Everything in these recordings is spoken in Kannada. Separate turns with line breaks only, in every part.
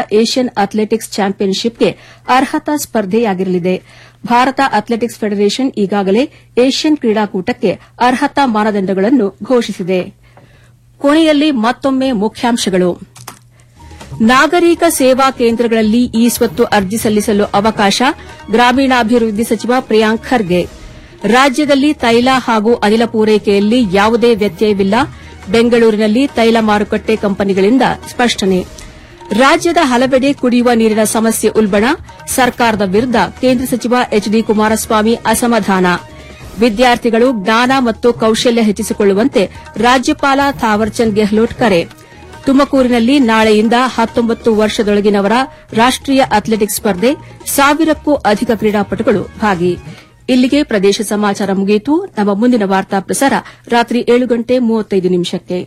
ಏಷ್ಯನ್ ಅಥ್ಲೆಟಿಕ್ಸ್ ಚಾಂಪಿಯನ್ಶಿಪ್ಗೆ ಅರ್ಹತಾ ಸ್ಪರ್ಧೆಯಾಗಿರಲಿದೆ ಭಾರತ ಅಥ್ಲೆಟಿಕ್ಸ್ ಫೆಡರೇಷನ್ ಈಗಾಗಲೇ ಏಷ್ಯನ್ ಕ್ರೀಡಾಕೂಟಕ್ಕೆ ಅರ್ಹತಾ ಮಾನದಂಡಗಳನ್ನು ಘೋಷಿಸಿದೆ ಕೊನೆಯಲ್ಲಿ ಮತ್ತೊಮ್ಮೆ ಮುಖ್ಯಾಂಶಗಳು ನಾಗರಿಕ ಸೇವಾ ಕೇಂದ್ರಗಳಲ್ಲಿ ಇ ಸ್ವತ್ತು ಅರ್ಜಿ ಸಲ್ಲಿಸಲು ಅವಕಾಶ ಗ್ರಾಮೀಣಾಭಿವೃದ್ಧಿ ಸಚಿವ ಪ್ರಿಯಾಂಕ್ ಖರ್ಗೆ ರಾಜ್ಯದಲ್ಲಿ ತೈಲ ಹಾಗೂ ಅನಿಲ ಪೂರೈಕೆಯಲ್ಲಿ ಯಾವುದೇ ವ್ಯತ್ಯಯವಿಲ್ಲ ಬೆಂಗಳೂರಿನಲ್ಲಿ ತೈಲ ಮಾರುಕಟ್ಟೆ ಕಂಪನಿಗಳಿಂದ ಸ್ಪಷ್ಟನೆ ರಾಜ್ಯದ ಹಲವೆಡೆ ಕುಡಿಯುವ ನೀರಿನ ಸಮಸ್ಯೆ ಉಲ್ಬಣ ಸರ್ಕಾರದ ವಿರುದ್ದ ಕೇಂದ್ರ ಸಚಿವ ಎಚ್ ಡಿ ಕುಮಾರಸ್ವಾಮಿ ಅಸಮಾಧಾನ ವಿದ್ಯಾರ್ಥಿಗಳು ಜ್ಞಾನ ಮತ್ತು ಕೌಶಲ್ಯ ಹೆಚ್ಚಿಸಿಕೊಳ್ಳುವಂತೆ ರಾಜ್ಯಪಾಲ ಥಾವರ್ಚಂದ್ ಗೆಹ್ಲೋಟ್ ಕರೆ ತುಮಕೂರಿನಲ್ಲಿ ನಾಳೆಯಿಂದ ಹತ್ತೊಂಬತ್ತು ವರ್ಷದೊಳಗಿನವರ ರಾಷ್ಟೀಯ ಅಥ್ಲೆಟಿಕ್ಸ್ ಸ್ಪರ್ಧೆ ಸಾವಿರಕ್ಕೂ ಅಧಿಕ ಕ್ರೀಡಾಪಟುಗಳು ಭಾಗಿ ಇಲ್ಲಿಗೆ ಪ್ರದೇಶ ಸಮಾಚಾರ ಮುಗಿಯಿತು ನಮ್ಮ ಮುಂದಿನ ವಾರ್ತಾ ಪ್ರಸಾರ ರಾತ್ರಿ ಏಳು ಗಂಟೆ ಮೂವತ್ತೈದು ನಿಮಿಷಕ್ಕೆ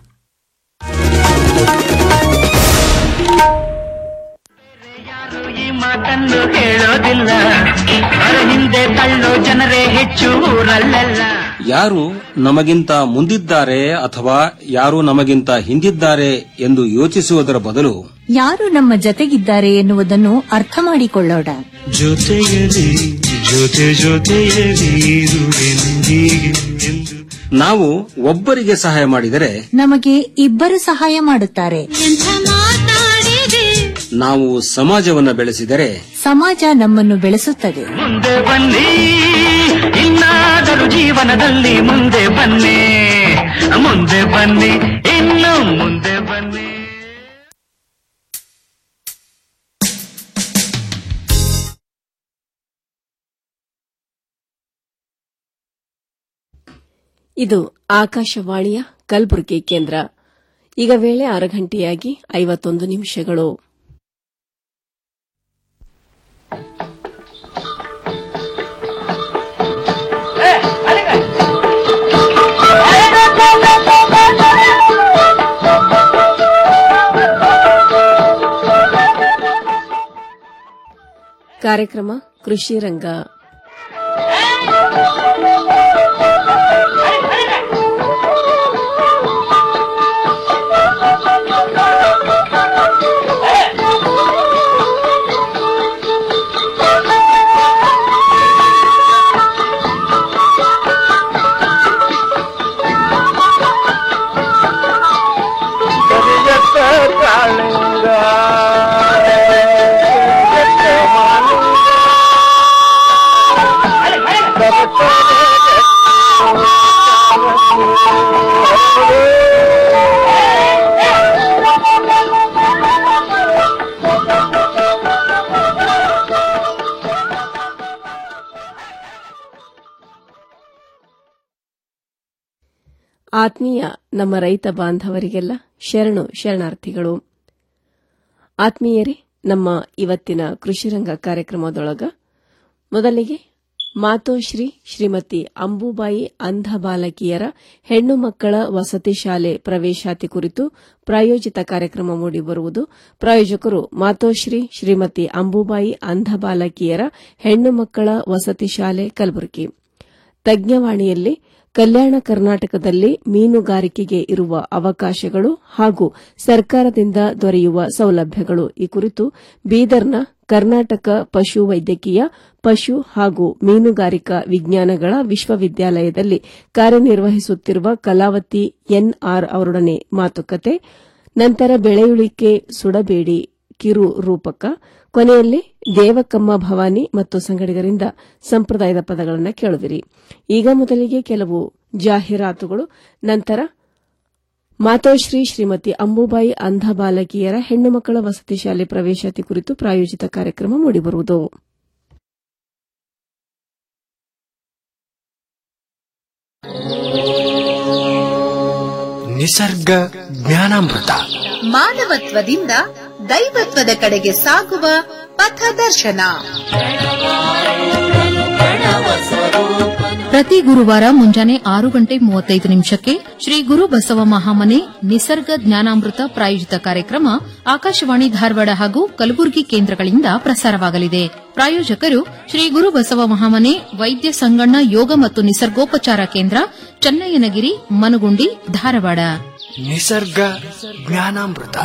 ಯಾರು ಈ ಮಾತನ್ನು ಹೇಳೋದಿಲ್ಲ ಅವರ ಹಿಂದೆ ತಳ್ಳೋ ಜನರೇ ಹೆಚ್ಚು ಊರಲ್ಲೆಲ್ಲ
ಯಾರು ನಮಗಿಂತ ಮುಂದಿದ್ದಾರೆ ಅಥವಾ ಯಾರು ನಮಗಿಂತ ಹಿಂದಿದ್ದಾರೆ ಎಂದು ಯೋಚಿಸುವುದರ ಬದಲು
ಯಾರು ನಮ್ಮ ಜತೆಗಿದ್ದಾರೆ ಎನ್ನುವುದನ್ನು ಅರ್ಥ ಮಾಡಿಕೊಳ್ಳೋಣ
ಜೊತೆಯಲಿ ಜೊತೆ ಜೊತೆಯಲಿ ಇರುವೆಂದಿಗೆ ಎಂದು
ನಾವು ಒಬ್ಬರಿಗೆ ಸಹಾಯ ಮಾಡಿದರೆ
ನಮಗೆ ಇಬ್ಬರು ಸಹಾಯ ಮಾಡುತ್ತಾರೆ
ನಾವು ಸಮಾಜವನ್ನು ಬೆಳೆಸಿದರೆ
ಸಮಾಜ ನಮ್ಮನ್ನು ಬೆಳೆಸುತ್ತದೆ
ಮುಂದೆ ಬನ್ನಿ ಇನ್ನಾದರೂ ಜೀವನದಲ್ಲಿ ಮುಂದೆ ಬನ್ನಿ ಮುಂದೆ ಬನ್ನಿ ಇನ್ನು ಮುಂದೆ ಬನ್ನಿ
ಇದು ಆಕಾಶವಾಣಿಯ ಕಲಬುರಗಿ ಕೇಂದ್ರ ಈಗ ವೇಳೆ ಆರು ಗಂಟೆಯಾಗಿ ಐವತ್ತೊಂದು ನಿಮಿಷಗಳು ಕಾರ್ಯಕ್ರಮ ಕೃಷಿ ರಂಗ ಆತ್ಮೀಯ ನಮ್ಮ ರೈತ ಬಾಂಧವರಿಗೆಲ್ಲ ಶರಣು ಶರಣಾರ್ಥಿಗಳು ಆತ್ಮೀಯರೇ ನಮ್ಮ ಇವತ್ತಿನ ಕೃಷಿರಂಗ ಕಾರ್ಯಕ್ರಮದೊಳಗ ಮೊದಲಿಗೆ ಮಾತೋಶ್ರೀ ಶ್ರೀಮತಿ ಅಂಬುಬಾಯಿ ಅಂಧ ಬಾಲಕಿಯರ ಹೆಣ್ಣು ಮಕ್ಕಳ ವಸತಿ ಶಾಲೆ ಪ್ರವೇಶಾತಿ ಕುರಿತು ಪ್ರಾಯೋಜಿತ ಕಾರ್ಯಕ್ರಮ ಮೂಡಿಬರುವುದು ಪ್ರಾಯೋಜಕರು ಮಾತೋಶ್ರೀ ಶ್ರೀಮತಿ ಅಂಬುಬಾಯಿ ಅಂಧ ಬಾಲಕಿಯರ ಹೆಣ್ಣು ಮಕ್ಕಳ ವಸತಿ ಶಾಲೆ ಕಲಬುರಗಿ ತಜ್ಞವಾಣಿಯಲ್ಲಿ ಕಲ್ಯಾಣ ಕರ್ನಾಟಕದಲ್ಲಿ ಮೀನುಗಾರಿಕೆಗೆ ಇರುವ ಅವಕಾಶಗಳು ಹಾಗೂ ಸರ್ಕಾರದಿಂದ ದೊರೆಯುವ ಸೌಲಭ್ಯಗಳು ಈ ಕುರಿತು ಬೀದರ್ನ ಕರ್ನಾಟಕ ಪಶು ವೈದ್ಯಕೀಯ ಪಶು ಹಾಗೂ ಮೀನುಗಾರಿಕಾ ವಿಜ್ಞಾನಗಳ ವಿಶ್ವವಿದ್ಯಾಲಯದಲ್ಲಿ ಕಾರ್ಯನಿರ್ವಹಿಸುತ್ತಿರುವ ಕಲಾವತಿ ಎನ್ಆರ್ ಅವರೊಡನೆ ಮಾತುಕತೆ ನಂತರ ಬೆಳೆಯುಳಿಕೆ ಸುಡಬೇಡಿ ಕಿರು ರೂಪಕ ಕೊನೆಯಲ್ಲಿ ದೇವಕಮ್ಮ ಭವಾನಿ ಮತ್ತು ಸಂಗಡಿಗರಿಂದ ಸಂಪ್ರದಾಯದ ಪದಗಳನ್ನು ಕೇಳುವಿರಿ ಈಗ ಮೊದಲಿಗೆ ಕೆಲವು ಜಾಹೀರಾತುಗಳು ನಂತರ ಮಾತೋಶ್ರೀ ಶ್ರೀಮತಿ ಅಂಬುಬಾಯಿ ಅಂಧ ಬಾಲಕಿಯರ ಹೆಣ್ಣು ಮಕ್ಕಳ ವಸತಿ ಶಾಲೆ ಪ್ರವೇಶಾತಿ ಕುರಿತು ಪ್ರಾಯೋಜಿತ ಕಾರ್ಯಕ್ರಮ ಮೂಡಿಬರುವುದು
ನಿಸರ್ಗ ಜ್ಞಾನಾಮೃತ
ಮಾನವತ್ವದಿಂದ ದೈವತ್ವದ ಕಡೆಗೆ ಸಾಗುವ ಪಥದರ್ಶನ
ಪ್ರತಿ ಗುರುವಾರ ಮುಂಜಾನೆ ಆರು ಗಂಟೆ ಮೂವತ್ತೈದು ನಿಮಿಷಕ್ಕೆ ಶ್ರೀ ಗುರು ಬಸವ ಮಹಾಮನೆ ನಿಸರ್ಗ ಜ್ಞಾನಾಮೃತ ಪ್ರಾಯೋಜಿತ ಕಾರ್ಯಕ್ರಮ ಆಕಾಶವಾಣಿ ಧಾರವಾಡ ಹಾಗೂ ಕಲಬುರಗಿ ಕೇಂದ್ರಗಳಿಂದ ಪ್ರಸಾರವಾಗಲಿದೆ ಪ್ರಾಯೋಜಕರು ಶ್ರೀ ಗುರು ಬಸವ ಮಹಾಮನೆ ವೈದ್ಯ ಸಂಗಣ್ಣ ಯೋಗ ಮತ್ತು ನಿಸರ್ಗೋಪಚಾರ ಕೇಂದ್ರ ಚನ್ನಯ್ಯನಗಿರಿ ಮನಗುಂಡಿ ಧಾರವಾಡ
ನಿಸರ್ಗ ಜ್ಞಾನಾಮೃತ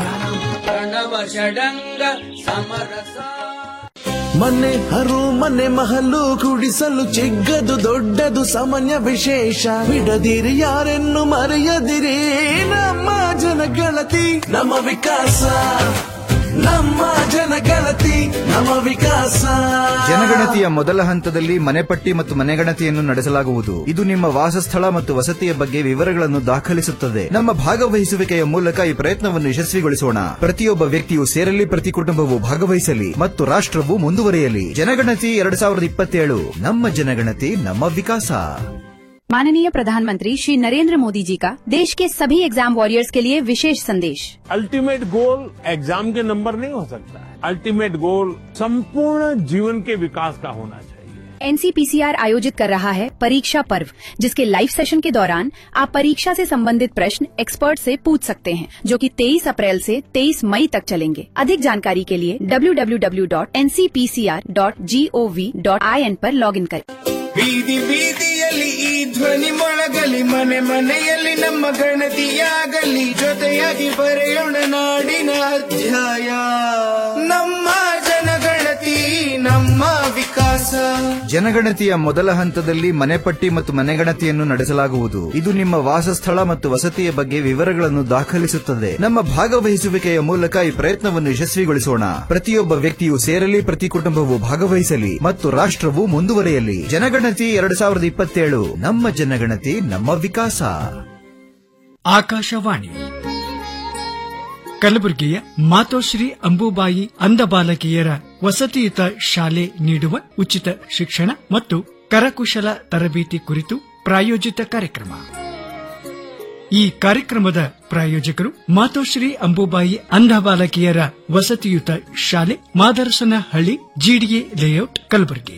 ಮನೆ ಹರು ಮನೆ ಮಹಲು ಕುಡಿಸಲು ಚಿಕ್ಕದು ದೊಡ್ಡದು ಸಾಮಾನ್ಯ ವಿಶೇಷ ಬಿಡದಿರಿ ಯಾರೆನ್ನು ಮರೆಯದಿರಿ ನಮ್ಮ ಜನಗಣತಿ ನಮ್ಮ ವಿಕಾಸ ನಮ್ಮ ಜನಗಣತಿ ನಮ್ಮ ವಿಕಾಸ
ಜನಗಣತಿಯ ಮೊದಲ ಹಂತದಲ್ಲಿ ಮನೆಪಟ್ಟಿ ಮತ್ತು ಮನೆಗಣತಿಯನ್ನು ನಡೆಸಲಾಗುವುದು ಇದು ನಿಮ್ಮ ವಾಸಸ್ಥಳ ಮತ್ತು ವಸತಿಯ ಬಗ್ಗೆ ವಿವರಗಳನ್ನು ದಾಖಲಿಸುತ್ತದೆ ನಮ್ಮ ಭಾಗವಹಿಸುವಿಕೆಯ ಮೂಲಕ ಈ ಪ್ರಯತ್ನವನ್ನು ಯಶಸ್ವಿಗೊಳಿಸೋಣ ಪ್ರತಿಯೊಬ್ಬ ವ್ಯಕ್ತಿಯು ಸೇರಲಿ ಪ್ರತಿ ಕುಟುಂಬವು ಭಾಗವಹಿಸಲಿ ಮತ್ತು ರಾಷ್ಟ್ರವು ಮುಂದುವರಿಯಲಿ ಜನಗಣತಿ ಎರಡ್ ಸಾವಿರದ ಇಪ್ಪತ್ತೇಳು ನಮ್ಮ ಜನಗಣತಿ ನಮ್ಮ ವಿಕಾಸ
माननीय प्रधानमंत्री श्री नरेंद्र मोदी जी का देश के सभी एग्जाम वॉरियर्स के लिए विशेष संदेश
अल्टीमेट गोल एग्जाम के नंबर नहीं हो सकता है अल्टीमेट गोल संपूर्ण जीवन के विकास का होना चाहिए
एनसीपीसीआर आयोजित कर रहा है परीक्षा पर्व जिसके लाइव सेशन के दौरान आप परीक्षा से संबंधित प्रश्न एक्सपर्ट से पूछ सकते हैं जो कि 23 अप्रैल से 23 मई तक चलेंगे अधिक जानकारी के लिए www.ncpcr.gov.in पर लॉगिन करें
ಬೀದಿ ಬೀದಿಯಲ್ಲಿ ಈ ಧ್ವನಿ ಮೊಳಗಲಿ ಮನೆ ಮನೆಯಲ್ಲಿ ನಮ್ಮ ಗಣತಿಯಾಗಲಿ ಜೊತೆಯಾಗಿ ಬರೆಯೋಣ ನಾಡಿನ ಅಧ್ಯಾಯ ನಮ್ಮ ಜನಗಣತಿ ನಮ್ಮ ವಿಕಾಸ
ಜನಗಣತಿಯ ಮೊದಲ ಹಂತದಲ್ಲಿ ಮನೆಪಟ್ಟಿ ಮತ್ತು ಮನೆಗಣತಿಯನ್ನು ನಡೆಸಲಾಗುವುದು ಇದು ನಿಮ್ಮ ವಾಸಸ್ಥಳ ಮತ್ತು ವಸತಿಯ ಬಗ್ಗೆ ವಿವರಗಳನ್ನು ದಾಖಲಿಸುತ್ತದೆ ನಮ್ಮ ಭಾಗವಹಿಸುವಿಕೆಯ ಮೂಲಕ ಈ ಪ್ರಯತ್ನವನ್ನು ಯಶಸ್ವಿಗೊಳಿಸೋಣ ಪ್ರತಿಯೊಬ್ಬ ವ್ಯಕ್ತಿಯು ಸೇರಲಿ ಪ್ರತಿ ಕುಟುಂಬವು ಭಾಗವಹಿಸಲಿ ಮತ್ತು ರಾಷ್ಟ್ರವು ಮುಂದುವರಿಯಲಿ ಜನಗಣತಿ ಎರಡ್ ಸಾವಿರದ ಇಪ್ಪತ್ತೇಳು ನಮ್ಮ ಜನಗಣತಿ ನಮ್ಮ ವಿಕಾಸ
ಆಕಾಶವಾಣಿ ಕಲಬುರಗಿಯ ಮಾತೋಶ್ರೀ ಅಂಬುಬಾಯಿ ಅಂಧ ಬಾಲಕಿಯರ ವಸತಿಯುತ ಶಾಲೆ ನೀಡುವ ಉಚಿತ ಶಿಕ್ಷಣ ಮತ್ತು ಕರಕುಶಲ ತರಬೇತಿ ಕುರಿತು ಪ್ರಾಯೋಜಿತ ಕಾರ್ಯಕ್ರಮ ಈ ಕಾರ್ಯಕ್ರಮದ ಪ್ರಾಯೋಜಕರು ಮಾತೋಶ್ರೀ ಅಂಬುಬಾಯಿ ಅಂಧ ಬಾಲಕಿಯರ ವಸತಿಯುತ ಶಾಲೆ ಮಾದರಸನಹಳ್ಳಿ ಜಿಡಿಎ ಲೇಔಟ್ ಕಲಬುರಗಿ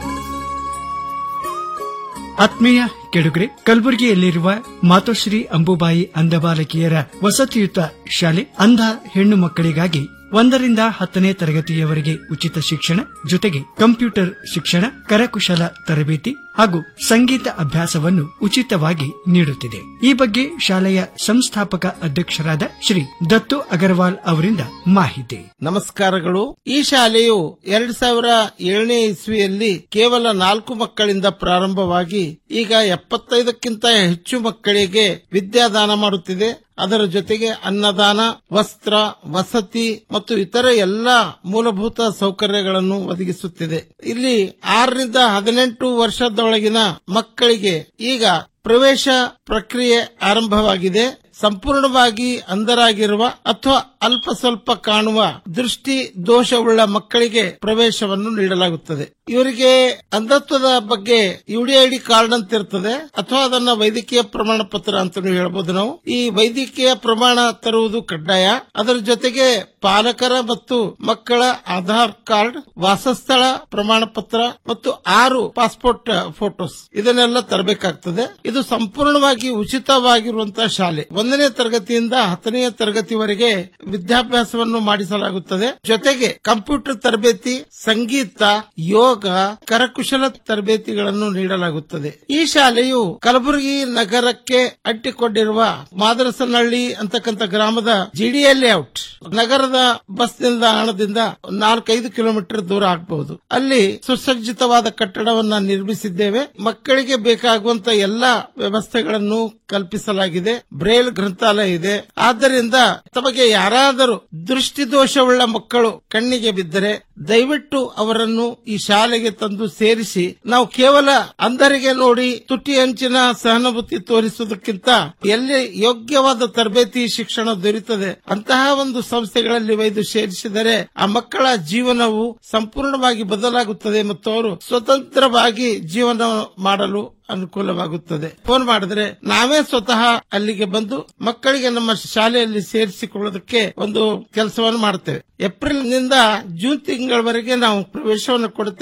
ಆತ್ಮೀಯ ಕೆಡುಗರೆ ಕಲಬುರಗಿಯಲ್ಲಿರುವ ಮಾತೋಶ್ರೀ ಅಂಬುಬಾಯಿ ಅಂಧ ಬಾಲಕಿಯರ ವಸತಿಯುತ ಶಾಲೆ ಅಂಧ ಹೆಣ್ಣು ಮಕ್ಕಳಿಗಾಗಿ ಒಂದರಿಂದ ಹತ್ತನೇ ತರಗತಿಯವರೆಗೆ ಉಚಿತ ಶಿಕ್ಷಣ ಜೊತೆಗೆ ಕಂಪ್ಯೂಟರ್ ಶಿಕ್ಷಣ ಕರಕುಶಲ ತರಬೇತಿ ಹಾಗೂ ಸಂಗೀತ ಅಭ್ಯಾಸವನ್ನು ಉಚಿತವಾಗಿ ನೀಡುತ್ತಿದೆ ಈ ಬಗ್ಗೆ ಶಾಲೆಯ ಸಂಸ್ಥಾಪಕ ಅಧ್ಯಕ್ಷರಾದ ಶ್ರೀ ದತ್ತು ಅಗರ್ವಾಲ್ ಅವರಿಂದ ಮಾಹಿತಿ
ನಮಸ್ಕಾರಗಳು ಈ ಶಾಲೆಯು ಎರಡ್ ಸಾವಿರ ಏಳನೇ ಇಸ್ವಿಯಲ್ಲಿ ಕೇವಲ ನಾಲ್ಕು ಮಕ್ಕಳಿಂದ ಪ್ರಾರಂಭವಾಗಿ ಈಗ ಎಪ್ಪತ್ತೈದಕ್ಕಿಂತ ಹೆಚ್ಚು ಮಕ್ಕಳಿಗೆ ವಿದ್ಯಾದಾನ ಮಾಡುತ್ತಿದೆ ಅದರ ಜೊತೆಗೆ ಅನ್ನದಾನ ವಸ್ತ್ರ ವಸತಿ ಮತ್ತು ಇತರ ಎಲ್ಲ ಮೂಲಭೂತ ಸೌಕರ್ಯಗಳನ್ನು ಒದಗಿಸುತ್ತಿದೆ ಇಲ್ಲಿ ಆರರಿಂದ ಹದಿನೆಂಟು ವರ್ಷದೊಳಗಿನ ಮಕ್ಕಳಿಗೆ ಈಗ ಪ್ರವೇಶ ಪ್ರಕ್ರಿಯೆ ಆರಂಭವಾಗಿದೆ ಸಂಪೂರ್ಣವಾಗಿ ಅಂಧರಾಗಿರುವ ಅಥವಾ ಅಲ್ಪ ಸ್ವಲ್ಪ ಕಾಣುವ ದೃಷ್ಟಿ ದೋಷವುಳ್ಳ ಮಕ್ಕಳಿಗೆ ಪ್ರವೇಶವನ್ನು ನೀಡಲಾಗುತ್ತದೆ ಇವರಿಗೆ ಅಂಧತ್ವದ ಬಗ್ಗೆ ಯುಡಿಐಡಿ ಕಾರ್ಡ್ ಅಂತ ಇರ್ತದೆ ಅಥವಾ ಅದನ್ನ ವೈದ್ಯಕೀಯ ಪ್ರಮಾಣ ಪತ್ರ ಅಂತ ಹೇಳಬಹುದು ನಾವು ಈ ವೈದ್ಯಕೀಯ ಪ್ರಮಾಣ ತರುವುದು ಕಡ್ಡಾಯ ಅದರ ಜೊತೆಗೆ ಪಾಲಕರ ಮತ್ತು ಮಕ್ಕಳ ಆಧಾರ್ ಕಾರ್ಡ್ ವಾಸಸ್ಥಳ ಪ್ರಮಾಣ ಪತ್ರ ಮತ್ತು ಆರು ಪಾಸ್ಪೋರ್ಟ್ ಫೋಟೋಸ್ ಇದನ್ನೆಲ್ಲ ತರಬೇಕಾಗ್ತದೆ ಇದು ಸಂಪೂರ್ಣವಾಗಿ ಉಚಿತವಾಗಿರುವಂತಹ ಶಾಲೆ ಒಂದನೇ ತರಗತಿಯಿಂದ ಹತ್ತನೆಯ ತರಗತಿವರೆಗೆ ವಿದ್ಯಾಭ್ಯಾಸವನ್ನು ಮಾಡಿಸಲಾಗುತ್ತದೆ ಜೊತೆಗೆ ಕಂಪ್ಯೂಟರ್ ತರಬೇತಿ ಸಂಗೀತ ಯೋಗ ಕರಕುಶಲ ತರಬೇತಿಗಳನ್ನು ನೀಡಲಾಗುತ್ತದೆ ಈ ಶಾಲೆಯು ಕಲಬುರಗಿ ನಗರಕ್ಕೆ ಅಂಟಿಕೊಂಡಿರುವ ಮಾದರಸನಹಳ್ಳಿ ಅಂತಕ್ಕಂಥ ಗ್ರಾಮದ ಜಿಡಿಎ ಲೇಔಟ್ ನಗರದ ಬಸ್ ನಿಲ್ದಾಣದಿಂದ ನಾಲ್ಕೈದು ಕಿಲೋಮೀಟರ್ ದೂರ ಆಗಬಹುದು ಅಲ್ಲಿ ಸುಸಜ್ಜಿತವಾದ ಕಟ್ಟಡವನ್ನ ನಿರ್ಮಿಸಿದ್ದೇವೆ ಮಕ್ಕಳಿಗೆ ಬೇಕಾಗುವಂತ ಎಲ್ಲಾ ವ್ಯವಸ್ಥೆಗಳನ್ನು ಕಲ್ಪಿಸಲಾಗಿದೆ ಬ್ರೇಲ್ ಗ್ರಂಥಾಲಯ ಇದೆ ಆದ್ದರಿಂದ ತಮಗೆ ಯಾರಾದರೂ ದೃಷ್ಟಿ ದೋಷವುಳ್ಳ ಮಕ್ಕಳು ಕಣ್ಣಿಗೆ ಬಿದ್ದರೆ ದಯವಿಟ್ಟು ಅವರನ್ನು ಈ ಶಾಲೆಗೆ ತಂದು ಸೇರಿಸಿ ನಾವು ಕೇವಲ ಅಂಧರಿಗೆ ನೋಡಿ ತುಟಿ ಅಂಚಿನ ಸಹಾನುಭೂತಿ ತೋರಿಸುವುದಕ್ಕಿಂತ ಎಲ್ಲಿ ಯೋಗ್ಯವಾದ ತರಬೇತಿ ಶಿಕ್ಷಣ ದೊರೆಯುತ್ತದೆ ಅಂತಹ ಒಂದು ಸಂಸ್ಥೆಗಳಲ್ಲಿ ಒಯ್ದು ಸೇರಿಸಿದರೆ ಆ ಮಕ್ಕಳ ಜೀವನವು ಸಂಪೂರ್ಣವಾಗಿ ಬದಲಾಗುತ್ತದೆ ಮತ್ತು ಅವರು ಸ್ವತಂತ್ರವಾಗಿ ಜೀವನ ಮಾಡಲು ಅನುಕೂಲವಾಗುತ್ತದೆ ಫೋನ್ ಮಾಡಿದ್ರೆ ನಾವೇ ಸ್ವತಃ ಅಲ್ಲಿಗೆ ಬಂದು ಮಕ್ಕಳಿಗೆ ನಮ್ಮ ಶಾಲೆಯಲ್ಲಿ ಸೇರಿಸಿಕೊಳ್ಳೋದಕ್ಕೆ ಒಂದು ಕೆಲಸವನ್ನು ಮಾಡುತ್ತೇವೆ ಏಪ್ರಿಲ್ ನಿಂದ ಜೂನ್ ತಿಂಗಳವರೆಗೆ ನಾವು ಪ್ರವೇಶವನ್ನು ಕೊಡುತ್ತೇವೆ